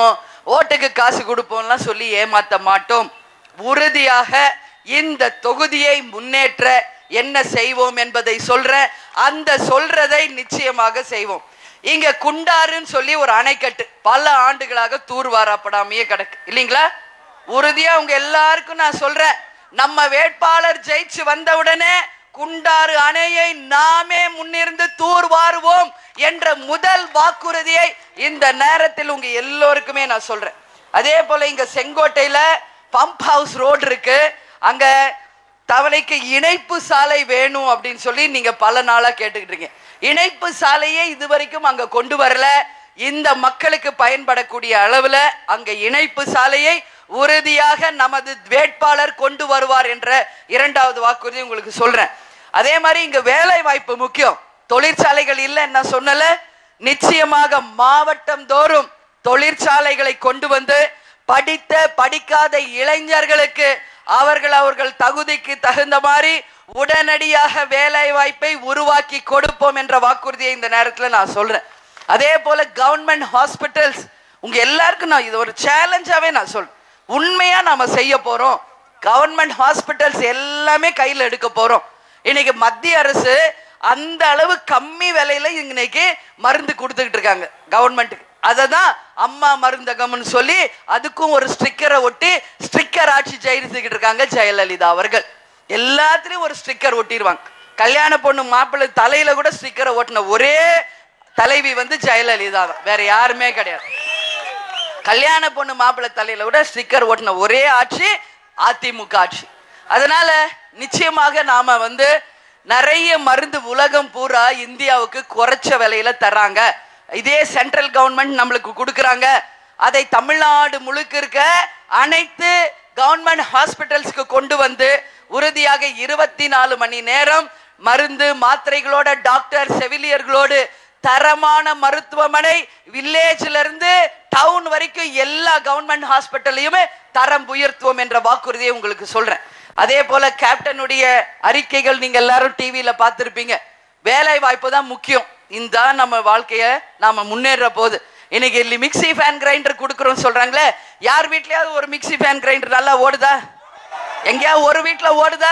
ஓட்டுக்கு காசு கொடுப்போம்லாம் சொல்லி ஏமாத்த மாட்டோம் உறுதியாக இந்த தொகுதியை முன்னேற்ற என்ன செய்வோம் என்பதை சொல்றேன் அந்த சொல்றதை நிச்சயமாக செய்வோம் இங்க குண்டாறுன்னு சொல்லி ஒரு அணைக்கட்டு பல ஆண்டுகளாக தூர்வாரப்படாமையே கிடக்கு இல்லைங்களா உறுதியா உங்க எல்லாருக்கும் நான் சொல்றேன் நம்ம வேட்பாளர் ஜெயிச்சு வந்தவுடனே குண்டாறு அணையை நாமே முன்னிருந்து தூர்வாருவோம் என்ற முதல் வாக்குறுதியை இந்த நேரத்தில் உங்க எல்லோருக்குமே நான் சொல்றேன் அதே போல இங்க செங்கோட்டையில பம்ப் ஹவுஸ் ரோடு இருக்கு அங்க தவளைக்கு இணைப்பு சாலை வேணும் அப்படின்னு சொல்லி நீங்க பல நாளா கேட்டுக்கிட்டு இருக்கீங்க இணைப்பு சாலையே இதுவரைக்கும் அங்க கொண்டு வரல இந்த மக்களுக்கு பயன்படக்கூடிய அளவுல அங்க இணைப்பு சாலையை உறுதியாக நமது வேட்பாளர் கொண்டு வருவார் என்ற இரண்டாவது வாக்குறுதி உங்களுக்கு சொல்றேன் அதே மாதிரி இங்க வேலை வாய்ப்பு முக்கியம் தொழிற்சாலைகள் இல்லை நான் சொன்னல நிச்சயமாக மாவட்டம் தோறும் தொழிற்சாலைகளை கொண்டு வந்து படித்த படிக்காத இளைஞர்களுக்கு அவர்கள் அவர்கள் தகுதிக்கு தகுந்த மாதிரி உடனடியாக வேலை வாய்ப்பை உருவாக்கி கொடுப்போம் என்ற வாக்குறுதியை இந்த நேரத்தில் நான் சொல்றேன் அதே போல கவர்மெண்ட் ஹாஸ்பிட்டல்ஸ் உங்க எல்லாருக்கும் நான் இது ஒரு சேலஞ்சாவே நான் சொல்றேன் உண்மையா நாம செய்ய போறோம் கவர்மெண்ட் ஹாஸ்பிட்டல்ஸ் எல்லாமே கையில் எடுக்க போறோம் இன்னைக்கு மத்திய அரசு அந்த அளவு கம்மி விலையில இன்னைக்கு மருந்து கொடுத்துக்கிட்டு இருக்காங்க கவர்மெண்ட்டுக்கு அதை தான் அம்மா மருந்தகம்னு சொல்லி அதுக்கும் ஒரு ஸ்டிக்கரை ஒட்டி ஸ்டிக்கர் ஆட்சி செய்துக்கிட்டு இருக்காங்க ஜெயலலிதா அவர்கள் எல்லாத்துலயும் ஒரு ஸ்டிக்கர் ஒட்டிடுவாங்க கல்யாண பொண்ணு மாப்பிள்ளை தலையில கூட ஸ்டிக்கரை ஒட்டின ஒரே தலைவி வந்து ஜெயலலிதா தான் வேற யாருமே கிடையாது கல்யாண பொண்ணு மாப்பிள்ளை தலையில கூட ஸ்டிக்கர் ஒட்டின ஒரே ஆட்சி அதிமுக ஆட்சி அதனால நிச்சயமாக நாம வந்து நிறைய மருந்து உலகம் பூரா இந்தியாவுக்கு குறைச்ச விலையில தர்றாங்க இதே சென்ட்ரல் கவர்மெண்ட் நம்மளுக்கு கொடுக்கறாங்க அதை தமிழ்நாடு முழுக்க இருக்க அனைத்து கவர்மெண்ட் ஹாஸ்பிட்டல்ஸ்க்கு கொண்டு வந்து உறுதியாக இருபத்தி நாலு மணி நேரம் மருந்து மாத்திரைகளோட டாக்டர் செவிலியர்களோடு தரமான மருத்துவமனை வில்லேஜ்ல இருந்து டவுன் வரைக்கும் எல்லா கவர்மெண்ட் ஹாஸ்பிட்டல்லையுமே தரம் உயர்த்துவோம் என்ற வாக்குறுதியை உங்களுக்கு சொல்றேன் அதே போல கேப்டனுடைய அறிக்கைகள் நீங்க எல்லாரும் டிவியில பார்த்திருப்பீங்க வேலை வாய்ப்பு தான் முக்கியம் இந்த நம்ம வாழ்க்கைய நாம முன்னேற போது இன்னைக்கு இல்லி மிக்ஸி ஃபேன் கிரைண்டர் கொடுக்குறோம் சொல்றாங்களே யார் வீட்லயாவது ஒரு மிக்ஸி ஃபேன் கிரைண்டர் நல்லா ஓடுதா எங்கேயாவது ஒரு வீட்ல ஓடுதா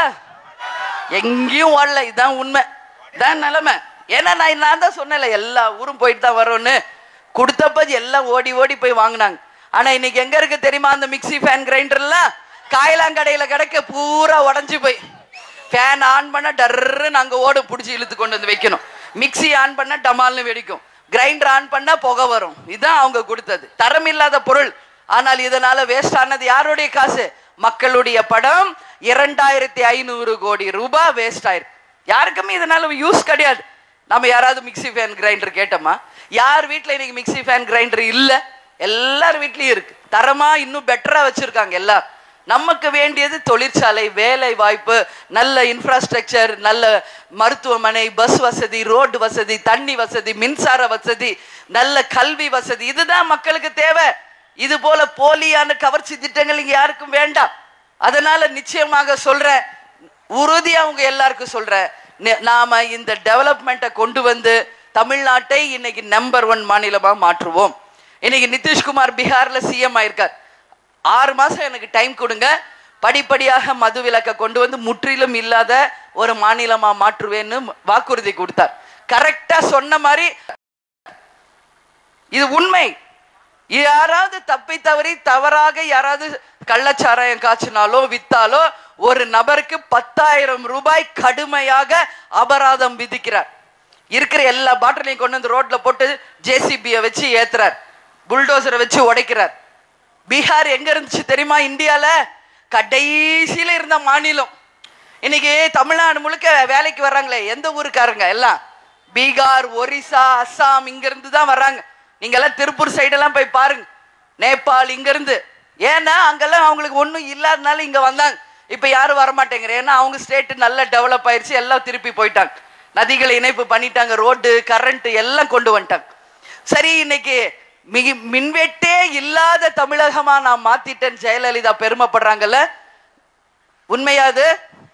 எங்கேயும் ஓடல இதுதான் உண்மை இதான் நிலைமை ஏன்னா நான் நான் தான் சொன்னேன்ல எல்லா ஊரும் போயிட்டு தான் வரோன்னு கொடுத்தப்ப எல்லாம் ஓடி ஓடி போய் வாங்கினாங்க ஆனா இன்னைக்கு எங்க இருக்கு தெரியுமா அந்த மிக்ஸி ஃபேன் கிரைண்டர்லாம் காயலாங்கடையில கிடக்க பூரா உடஞ்சு போய் ஃபேன் ஆன் பண்ண டர்ன்னு அங்க ஓடு பிடிச்சி இழுத்து கொண்டு வந்து வைக்கணும் மிக்ஸி ஆன் பண்ண டமால்னு வெடிக்கும் கிரைண்டர் ஆன் பண்ணா புகை வரும் இதுதான் அவங்க கொடுத்தது தரம் இல்லாத பொருள் ஆனால் இதனால வேஸ்ட் ஆனது யாருடைய காசு மக்களுடைய படம் இரண்டாயிரத்தி ஐநூறு கோடி ரூபாய் வேஸ்ட் ஆயிருக்கு யாருக்குமே இதனால யூஸ் கிடையாது நம்ம யாராவது மிக்ஸி ஃபேன் கிரைண்டர் கேட்டோமா யார் வீட்ல இன்னைக்கு மிக்ஸி ஃபேன் கிரைண்டர் இல்ல எல்லார் வீட்லயும் இருக்கு தரமா இன்னும் பெட்டரா வச்சிருக்காங்க எல்லாரும் நமக்கு வேண்டியது தொழிற்சாலை வேலை வாய்ப்பு நல்ல இன்ஃப்ராஸ்ட்ரக்சர் நல்ல மருத்துவமனை பஸ் வசதி ரோடு வசதி தண்ணி வசதி மின்சார வசதி நல்ல கல்வி வசதி இதுதான் மக்களுக்கு தேவை இது போல போலியான கவர்ச்சி திட்டங்கள் இங்க யாருக்கும் வேண்டாம் அதனால நிச்சயமாக சொல்றேன் உறுதியா உங்க எல்லாருக்கும் சொல்றேன் நெ- நாம இந்த டெவலப்மெண்ட்டை கொண்டு வந்து தமிழ்நாட்டை இன்னைக்கு நம்பர் ஒன் மாநிலமா மாற்றுவோம் இன்னைக்கு நிதிஷ்குமார் பீகார்ல சிஎம் ஆயிருக்கார் ஆறு மாசம் எனக்கு டைம் கொடுங்க படிப்படியாக மது விலக்கை கொண்டு வந்து முற்றிலும் இல்லாத ஒரு மாநிலமா மாற்றுவேன்னு வாக்குறுதி கொடுத்தார் கரெக்டா சொன்ன மாதிரி இது உண்மை யாராவது தப்பி தவறி தவறாக யாராவது கள்ளச்சாராயம் காய்ச்சினாலோ வித்தாலோ ஒரு நபருக்கு பத்தாயிரம் ரூபாய் கடுமையாக அபராதம் விதிக்கிறார் இருக்கிற எல்லா பாட்டிலையும் கொண்டு வந்து ரோட்ல போட்டு ஜேசிபியை வச்சு ஏத்துறார் புல்டோசரை வச்சு உடைக்கிறார் பீகார் எங்க இருந்துச்சு தெரியுமா இந்தியால கடைசியில இருந்த மாநிலம் இன்னைக்கு தமிழ்நாடு முழுக்க வேலைக்கு வர்றாங்களே எந்த ஊருக்காரங்க எல்லாம் பீகார் ஒரிசா அஸ்ஸாம் இங்க இருந்து தான் வர்றாங்க நீங்க எல்லாம் திருப்பூர் சைடெல்லாம் போய் பாருங்க நேபாள் இங்க இருந்து ஏன்னா அங்கெல்லாம் அவங்களுக்கு ஒண்ணும் இல்லாதனால இங்க வந்தாங்க இப்ப யாரும் வர மாட்டேங்கிற ஏன்னா அவங்க ஸ்டேட் நல்லா டெவலப் ஆயிருச்சு எல்லாம் திருப்பி போயிட்டாங்க நதிகளை இணைப்பு பண்ணிட்டாங்க ரோடு கரண்ட் எல்லாம் கொண்டு வந்துட்டாங்க சரி இன்னைக்கு மிக மின்வெட்டே இல்லாத தமிழகமா நான் மாத்திட்டேன் ஜெயலலிதா பெருமைப்படுறாங்கல்ல உண்மையாது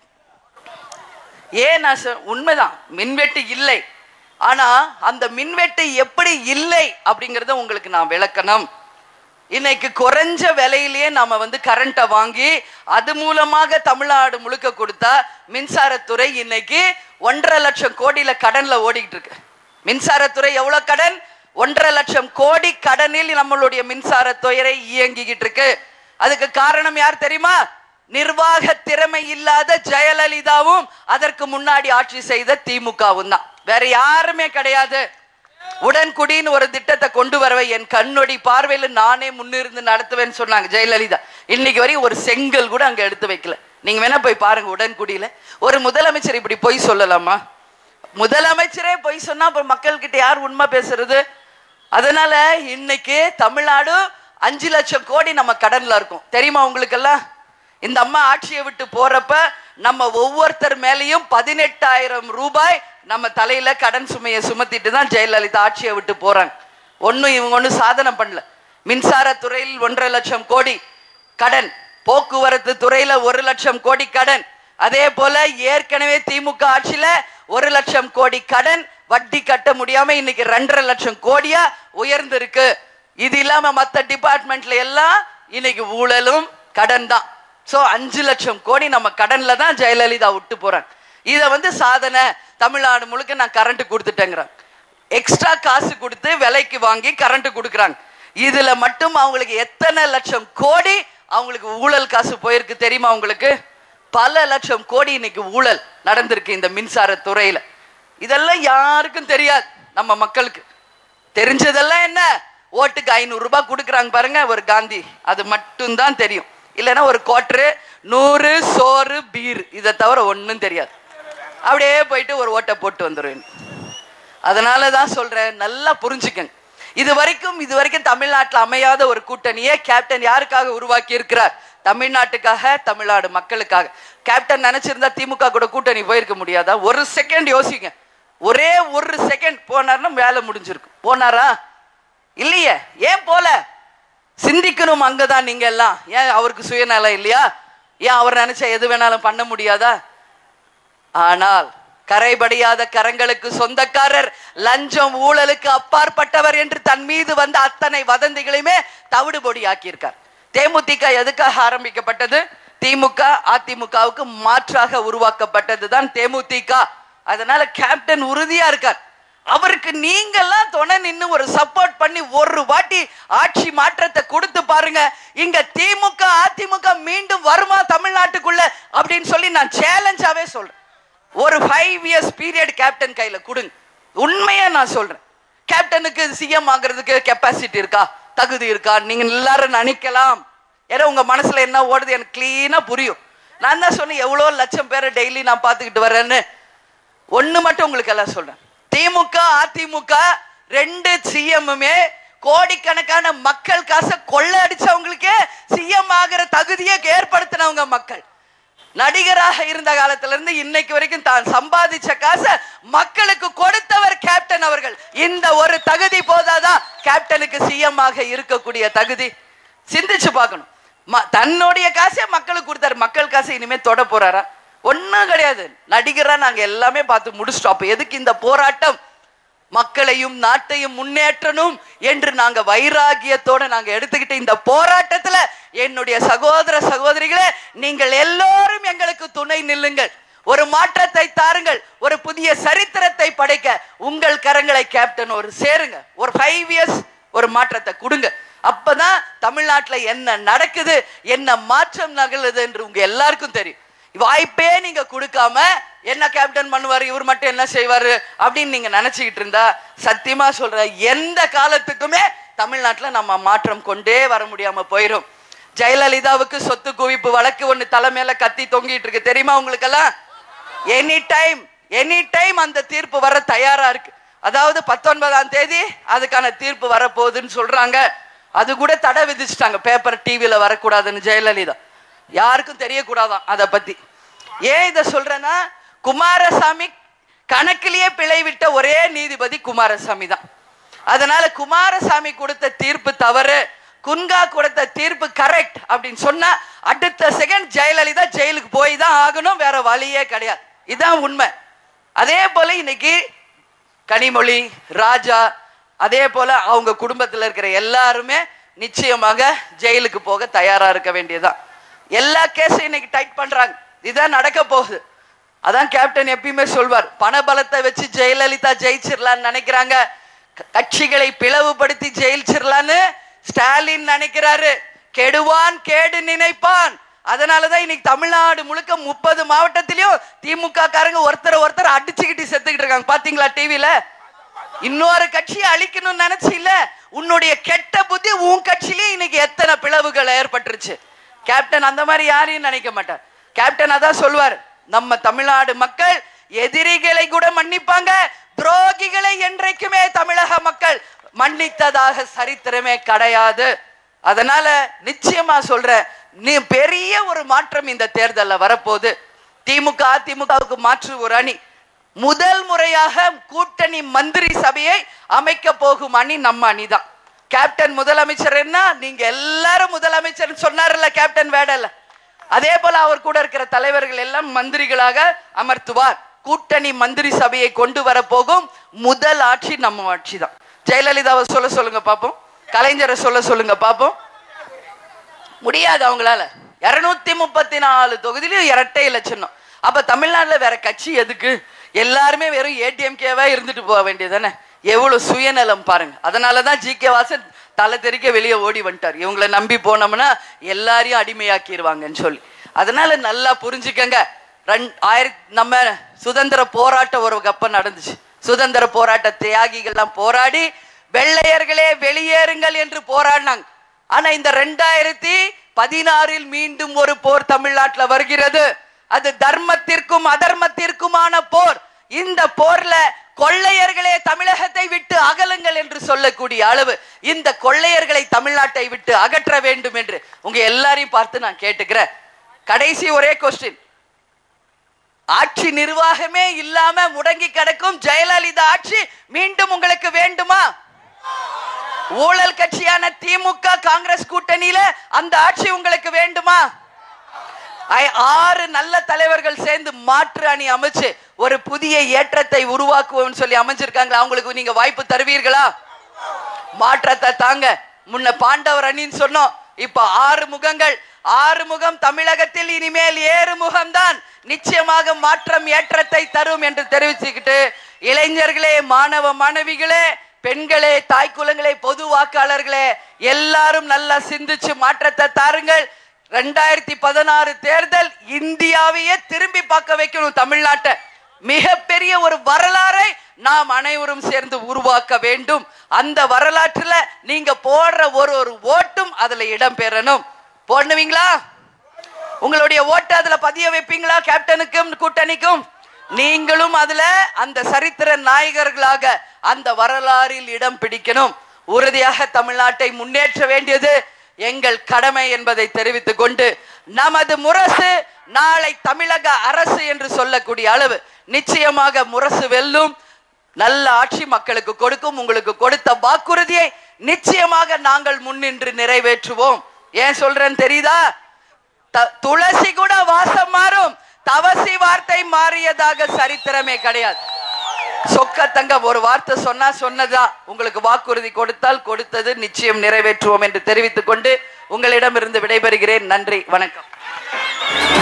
ஏன் நான் சொ- உண்மைதான் மின்வெட்டு இல்லை ஆனா அந்த மின்வெட்டு எப்படி இல்லை அப்படிங்கறத உங்களுக்கு நான் விளக்கணும் இன்னைக்கு குறைஞ்ச விலையிலேயே நம்ம வந்து கரண்ட்டை வாங்கி அது மூலமாக தமிழ்நாடு முழுக்க கொடுத்தா மின்சாரத்துறை இன்னைக்கு ஒன்றரை லட்சம் கோடியில கடன்ல ஓடிக்கிட்டு இருக்கு மின்சாரத்துறை எவ்வளவு கடன் ஒன்றரை லட்சம் கோடி கடனில் நம்மளுடைய மின்சாரத்துறை இயங்கிக்கிட்டு இருக்கு அதுக்கு காரணம் யார் தெரியுமா நிர்வாக திறமை இல்லாத ஜெயலலிதாவும் அதற்கு முன்னாடி ஆட்சி செய்த திமுகவும் தான் வேற யாருமே கிடையாது உடன்குடின்னு ஒரு திட்டத்தை கொண்டு வரவை என் கண்ணொடி பார்வையில நானே முன்னிருந்து நடத்துவேன்னு சொன்னாங்க ஜெயலலிதா இன்னைக்கு வரையும் ஒரு செங்கல் கூட அங்க எடுத்து வைக்கல நீங்க வேணா போய் பாருங்க உடன்குடியில ஒரு முதலமைச்சர் இப்படி பொய் சொல்லலாமா முதலமைச்சரே பொய் சொன்னா அப்ப மக்கள் கிட்ட யார் உண்மை பேசுறது அதனால இன்னைக்கு தமிழ்நாடு அஞ்சு லட்சம் கோடி நம்ம கடன்ல இருக்கோம் தெரியுமா உங்களுக்கெல்லாம் இந்த அம்மா ஆட்சியை விட்டு போறப்ப நம்ம ஒவ்வொருத்தர் மேலேயும் பதினெட்டாயிரம் ரூபாய் நம்ம தலையில கடன் சுமையை சுமத்திட்டு தான் ஜெயலலிதா ஆட்சியை விட்டு போறாங்க ஒன்னும் இவங்க ஒன்றும் சாதனை பண்ணல மின்சாரத்துறையில் ஒன்றரை லட்சம் கோடி கடன் போக்குவரத்து துறையில ஒரு லட்சம் கோடி கடன் அதே போல ஏற்கனவே திமுக ஆட்சியில ஒரு லட்சம் கோடி கடன் வட்டி கட்ட முடியாம இன்னைக்கு ரெண்டரை லட்சம் கோடியா உயர்ந்திருக்கு இது இல்லாம மத்த டிபார்ட்மெண்ட்ல எல்லாம் இன்னைக்கு ஊழலும் கடன் தான் சோ அஞ்சு லட்சம் கோடி நம்ம கடன்ல தான் ஜெயலலிதா விட்டு போறாங்க இத வந்து சாதனை தமிழ்நாடு முழுக்க நான் கரண்ட் கொடுத்துட்டேங்கிறேன் எக்ஸ்ட்ரா காசு கொடுத்து விலைக்கு வாங்கி கரண்ட் கொடுக்குறாங்க இதுல மட்டும் அவங்களுக்கு எத்தனை லட்சம் கோடி அவங்களுக்கு ஊழல் காசு போயிருக்கு தெரியுமா உங்களுக்கு பல லட்சம் கோடி இன்னைக்கு ஊழல் நடந்திருக்கு இந்த மின்சார துறையில இதெல்லாம் யாருக்கும் தெரியாது நம்ம மக்களுக்கு தெரிஞ்சதெல்லாம் என்ன ஓட்டுக்கு ஐநூறு ரூபாய் கொடுக்குறாங்க பாருங்க ஒரு காந்தி அது மட்டும்தான் தெரியும் இல்லைன்னா ஒரு குவார்டரு நூறு சோறு பீர் இதை தவிர ஒன்றும் தெரியாது அப்படியே போயிட்டு ஒரு ஓட்டை போட்டு வந்துடுவேன் அதனால தான் சொல்றேன் நல்லா புரிஞ்சுக்கங்க இது வரைக்கும் இது வரைக்கும் தமிழ்நாட்டில் அமையாத ஒரு கூட்டணியை கேப்டன் யாருக்காக உருவாக்கி இருக்கிறார் தமிழ்நாட்டுக்காக தமிழ்நாடு மக்களுக்காக கேப்டன் நினைச்சிருந்தா திமுக கூட கூட்டணி போயிருக்க முடியாதா ஒரு செகண்ட் யோசிங்க ஒரே ஒரு செகண்ட் போனார்னா வேலை முடிஞ்சிருக்கும் போனாரா இல்லையே ஏன் போல சிந்திக்கணும் அங்கதான் நீங்க எல்லாம் ஏன் அவருக்கு சுயநலம் இல்லையா ஏன் அவர் நினைச்சா எது வேணாலும் பண்ண முடியாதா ஆனால் கரைபடியாத கரங்களுக்கு சொந்தக்காரர் லஞ்சம் ஊழலுக்கு அப்பாற்பட்டவர் என்று தன் மீது வந்த அத்தனை வதந்திகளையுமே தவிடுபொடி ஆக்கியிருக்கார் தேமுதிக எதுக்காக ஆரம்பிக்கப்பட்டது திமுக அதிமுகவுக்கு மாற்றாக உருவாக்கப்பட்டது தான் தேமுதிக அதனால கேப்டன் உறுதியா இருக்கார் அவருக்கு நீங்கெல்லாம் துணை நின்னு ஒரு சப்போர்ட் பண்ணி ஒரு வாட்டி ஆட்சி மாற்றத்தை கொடுத்து பாருங்க இங்க திமுக அதிமுக மீண்டும் வருமா தமிழ்நாட்டுக்குள்ள அப்படின்னு சொல்லி நான் சேலஞ்சாவே சொல்றேன் ஒரு ஃபைவ் இயர்ஸ் பீரியட் கேப்டன் கையில கொடுங்க உண்மையா நான் சொல்றேன் கேப்டனுக்கு சிஎம் ஆகுறதுக்கு கெப்பாசிட்டி இருக்கா தகுதி இருக்கா நீங்க எல்லாரும் நினைக்கலாம் ஏன்னா உங்க மனசுல என்ன ஓடுது எனக்கு கிளீனா புரியும் நான் தான் சொன்னேன் எவ்வளோ லட்சம் பேரை டெய்லி நான் பார்த்துக்கிட்டு வரேன்னு ஒண்ணு மட்டும் உங்களுக்கு எல்லாம் சொல்றேன் திமுக அதிமுக ரெண்டு சிஎம்முமே கோடிக்கணக்கான மக்கள் காசை கொள்ள அடிச்சவங்களுக்கே சிஎம் ஆகிற தகுதியை ஏற்படுத்தினவங்க மக்கள் நடிகராக இருந்த காலத்துல இருந்து இன்னைக்கு வரைக்கும் தான் சம்பாதிச்ச காசை மக்களுக்கு கொடுத்தவர் கேப்டன் அவர்கள் இந்த ஒரு தகுதி போதாதா கேப்டனுக்கு சிஎம் ஆக இருக்கக்கூடிய தகுதி சிந்திச்சு பார்க்கணும் ம- தன்னுடைய காசை மக்களுக்கு கொடுத்தாரு மக்கள் காசை இனிமே தொட போறாரா ஒண்ணும் கிடையாது நடிகரா நாங்க எல்லாமே பார்த்து முடிச்சிட்டோம் அப்ப எதுக்கு இந்த போராட்டம் மக்களையும் நாட்டையும் முன்னேற்றணும் என்று நாங்க வைராகியத்தோட நாங்க எடுத்துக்கிட்ட இந்த போராட்டத்துல என்னுடைய சகோதர சகோதரிகளே நீங்கள் எல்லோரும் எங்களுக்கு துணை நில்லுங்கள் ஒரு மாற்றத்தை தாருங்கள் ஒரு புதிய சரித்திரத்தை படைக்க உங்கள் கரங்களை கேப்டன் ஒரு சேருங்க ஒரு ஃபைவ் இயர்ஸ் ஒரு மாற்றத்தை கொடுங்க அப்பதான் தமிழ்நாட்டுல என்ன நடக்குது என்ன மாற்றம் நகழுது என்று உங்க எல்லாருக்கும் தெரியும் வாய்ப்பே நீங்க கொடுக்காம என்ன கேப்டன் பண்ணுவாரு இவர் மட்டும் என்ன செய்வாரு அப்படின்னு நீங்க நினைச்சுக்கிட்டு இருந்தா சத்தியமா சொல்ற எந்த காலத்துக்குமே தமிழ்நாட்டுல நம்ம மாற்றம் கொண்டே வர முடியாம போயிரும் ஜெயலலிதாவுக்கு சொத்து குவிப்பு வழக்கு ஒண்ணு தலைமையில கத்தி தொங்கிட்டு இருக்கு தெரியுமா உங்களுக்கெல்லாம் எனி டைம் எனி டைம் அந்த தீர்ப்பு வர தயாரா இருக்கு அதாவது பத்தொன்பதாம் தேதி அதுக்கான தீர்ப்பு வரப்போகுதுன்னு சொல்றாங்க அது கூட தடை விதிச்சிட்டாங்க பேப்பர் டிவில வரக்கூடாதுன்னு ஜெயலலிதா யாருக்கும் தெரியக்கூடாதாம் அதை பத்தி ஏன் இதை சொல்றேன்னா குமாரசாமி கணக்கிலேயே பிழை விட்ட ஒரே நீதிபதி குமாரசாமி தான் அதனால குமாரசாமி கொடுத்த தீர்ப்பு தவறு குன்கா கொடுத்த தீர்ப்பு கரெக்ட் அப்படின்னு சொன்னா அடுத்த செகண்ட் ஜெயலலிதா ஜெயிலுக்கு போய் தான் ஆகணும் வேற வழியே கிடையாது இதான் உண்மை அதே போல இன்னைக்கு கனிமொழி ராஜா அதே போல அவங்க குடும்பத்துல இருக்கிற எல்லாருமே நிச்சயமாக ஜெயிலுக்கு போக தயாரா இருக்க வேண்டியதுதான் எல்லா கேஸையும் இன்னைக்கு டைட் பண்றாங்க இதுதான் நடக்க போகுது அதான் கேப்டன் எப்பயுமே சொல்வார் பணபலத்தை வச்சு ஜெயலலிதா ஜெயிச்சிடலான்னு நினைக்கிறாங்க க- கட்சிகளை பிளவுபடுத்தி ஜெயிச்சிடலான்னு ஸ்டாலின் நினைக்கிறாரு கெடுவான் கேடு நினைப்பான் அதனாலதான் இன்னைக்கு தமிழ்நாடு முழுக்க முப்பது மாவட்டத்திலயும் திமுக காரங்க ஒருத்தர் ஒருத்தர் அடிச்சுக்கிட்டு செத்துக்கிட்டு இருக்காங்க பாத்தீங்களா டிவில இன்னொரு கட்சியை அழிக்கணும்னு நினைச்சு இல்ல உன்னுடைய கெட்ட புத்தி உன் கட்சியிலேயே இன்னைக்கு எத்தனை பிளவுகள் ஏற்பட்டுருச்சு கேப்டன் அந்த மாதிரி யாரையும் நினைக்க மாட்டார் கேப்டன் அதான் சொல்வார் நம்ம தமிழ்நாடு மக்கள் எதிரிகளை கூட மன்னிப்பாங்க துரோகிகளை என்றைக்குமே தமிழக மக்கள் மன்னித்ததாக சரித்திரமே கிடையாது அதனால நிச்சயமா சொல்றேன் நீ பெரிய ஒரு மாற்றம் இந்த தேர்தல்ல வரப்போகுது திமுக அதிமுகவுக்கு மாற்று ஒரு அணி முதல் முறையாக கூட்டணி மந்திரி சபையை அமைக்க போகும் அணி நம்ம அணிதான் கேப்டன் முதலமைச்சர் என்ன நீங்க எல்லாரும் முதலமைச்சர் சொன்னார்ல கேப்டன் வேடல்ல அதே போல அவர் கூட இருக்கிற தலைவர்கள் எல்லாம் மந்திரிகளாக அமர்த்துவார் கூட்டணி மந்திரி சபையை கொண்டு வர போகும் முதல் ஆட்சி நம்ம ஆட்சி தான் ஜெயலலிதாவை சொல்ல சொல்லுங்க பாப்போம் கலைஞரை சொல்ல சொல்லுங்க பாப்போம் முடியாது அவங்களால இருநூத்தி முப்பத்தி நாலு தொகுதியிலும் இரட்டை இலட்சணம் அப்ப தமிழ்நாட்டுல வேற கட்சி எதுக்கு எல்லாருமே வெறும் ஏடிஎம்கேவா இருந்துட்டு போக வேண்டியதானே எவ்வளவு சுயநலம் பாருங்க அதனாலதான் ஜி கே வாசன் தலை தெறிக்க வெளியே ஓடி வந்துட்டார் இவங்களை நம்பி போனோம்னா எல்லாரையும் அடிமையாக்கிடுவாங்கன்னு சொல்லி அதனால நல்லா புரிஞ்சுக்கங்க ரெண் ஆயிரத்தி நம்ம சுதந்திர போராட்டம் ஒரு கப்ப நடந்துச்சு சுதந்திர போராட்ட தியாகிகள்லாம் போராடி வெள்ளையர்களே வெளியேறுங்கள் என்று போராடினாங்க ஆனா இந்த ரெண்டாயிரத்தி பதினாறில் மீண்டும் ஒரு போர் தமிழ்நாட்டுல வருகிறது அது தர்மத்திற்கும் அதர்மத்திற்குமான போர் இந்த போர்ல கொள்ளையர்களே தமிழகத்தை விட்டு அகலுங்கள் என்று சொல்லக்கூடிய அளவு இந்த கொள்ளையர்களை தமிழ்நாட்டை விட்டு அகற்ற வேண்டும் என்று உங்க எல்லாரையும் பார்த்து நான் கேட்டுக்கிறேன் கடைசி ஒரே கொஸ்டின் ஆட்சி நிர்வாகமே இல்லாம முடங்கி கிடக்கும் ஜெயலலிதா ஆட்சி மீண்டும் உங்களுக்கு வேண்டுமா ஊழல் கட்சியான திமுக காங்கிரஸ் கூட்டணியில அந்த ஆட்சி உங்களுக்கு வேண்டுமா ஐ- ஆறு நல்ல தலைவர்கள் சேர்ந்து மாற்று அணி அமைச்சு ஒரு புதிய ஏற்றத்தை உருவாக்குவோம் சொல்லி அமைஞ்சிருக்காங்க அவங்களுக்கு நீங்க வாய்ப்பு தருவீர்களா மாற்றத்தை தாங்க முன்ன பாண்டவர் அணின்னு சொன்னோம் இப்ப ஆறு முகங்கள் ஆறு முகம் தமிழகத்தில் இனிமேல் ஏறு முகம்தான் நிச்சயமாக மாற்றம் ஏற்றத்தை தரும் என்று தெரிவிச்சுக்கிட்டு இளைஞர்களே மாணவ மாணவிகளே பெண்களே தாய் குலங்களே பொது வாக்காளர்களே எல்லாரும் நல்லா சிந்திச்சு மாற்றத்தை தாருங்கள் ரெண்டாயிரத்தி பதினாறு தேர்தல் இந்தியாவையே திரும்பி பார்க்க வைக்கணும் தமிழ்நாட்டை மிகப்பெரிய ஒரு வரலாறை நாம் அனைவரும் சேர்ந்து உருவாக்க வேண்டும் அந்த வரலாற்றுல நீங்க போடுற ஒரு ஒரு ஓட்டும் அதுல இடம் பெறணும் போடுவீங்களா உங்களுடைய ஓட்டு அதுல பதிய வைப்பீங்களா கேப்டனுக்கும் கூட்டணிக்கும் நீங்களும் அதுல அந்த சரித்திர நாயகர்களாக அந்த வரலாறில் இடம் பிடிக்கணும் உறுதியாக தமிழ்நாட்டை முன்னேற்ற வேண்டியது எங்கள் கடமை என்பதை தெரிவித்துக் கொண்டு நமது முரசு நாளை தமிழக அரசு என்று சொல்லக்கூடிய அளவு நிச்சயமாக முரசு வெல்லும் நல்ல ஆட்சி மக்களுக்கு கொடுக்கும் உங்களுக்கு கொடுத்த வாக்குறுதியை நிச்சயமாக நாங்கள் முன்னின்று நிறைவேற்றுவோம் ஏன் சொல்றேன்னு தெரியுதா த- துளசி கூட வாசம் மாறும் தவசி வார்த்தை மாறியதாக சரித்திரமே கிடையாது சொக்க தங்க ஒரு வார்த்தை சொன்னா சொன்னதா உங்களுக்கு வாக்குறுதி கொடுத்தால் கொடுத்தது நிச்சயம் நிறைவேற்றுவோம் என்று தெரிவித்துக் கொண்டு உங்களிடமிருந்து விடைபெறுகிறேன் நன்றி வணக்கம்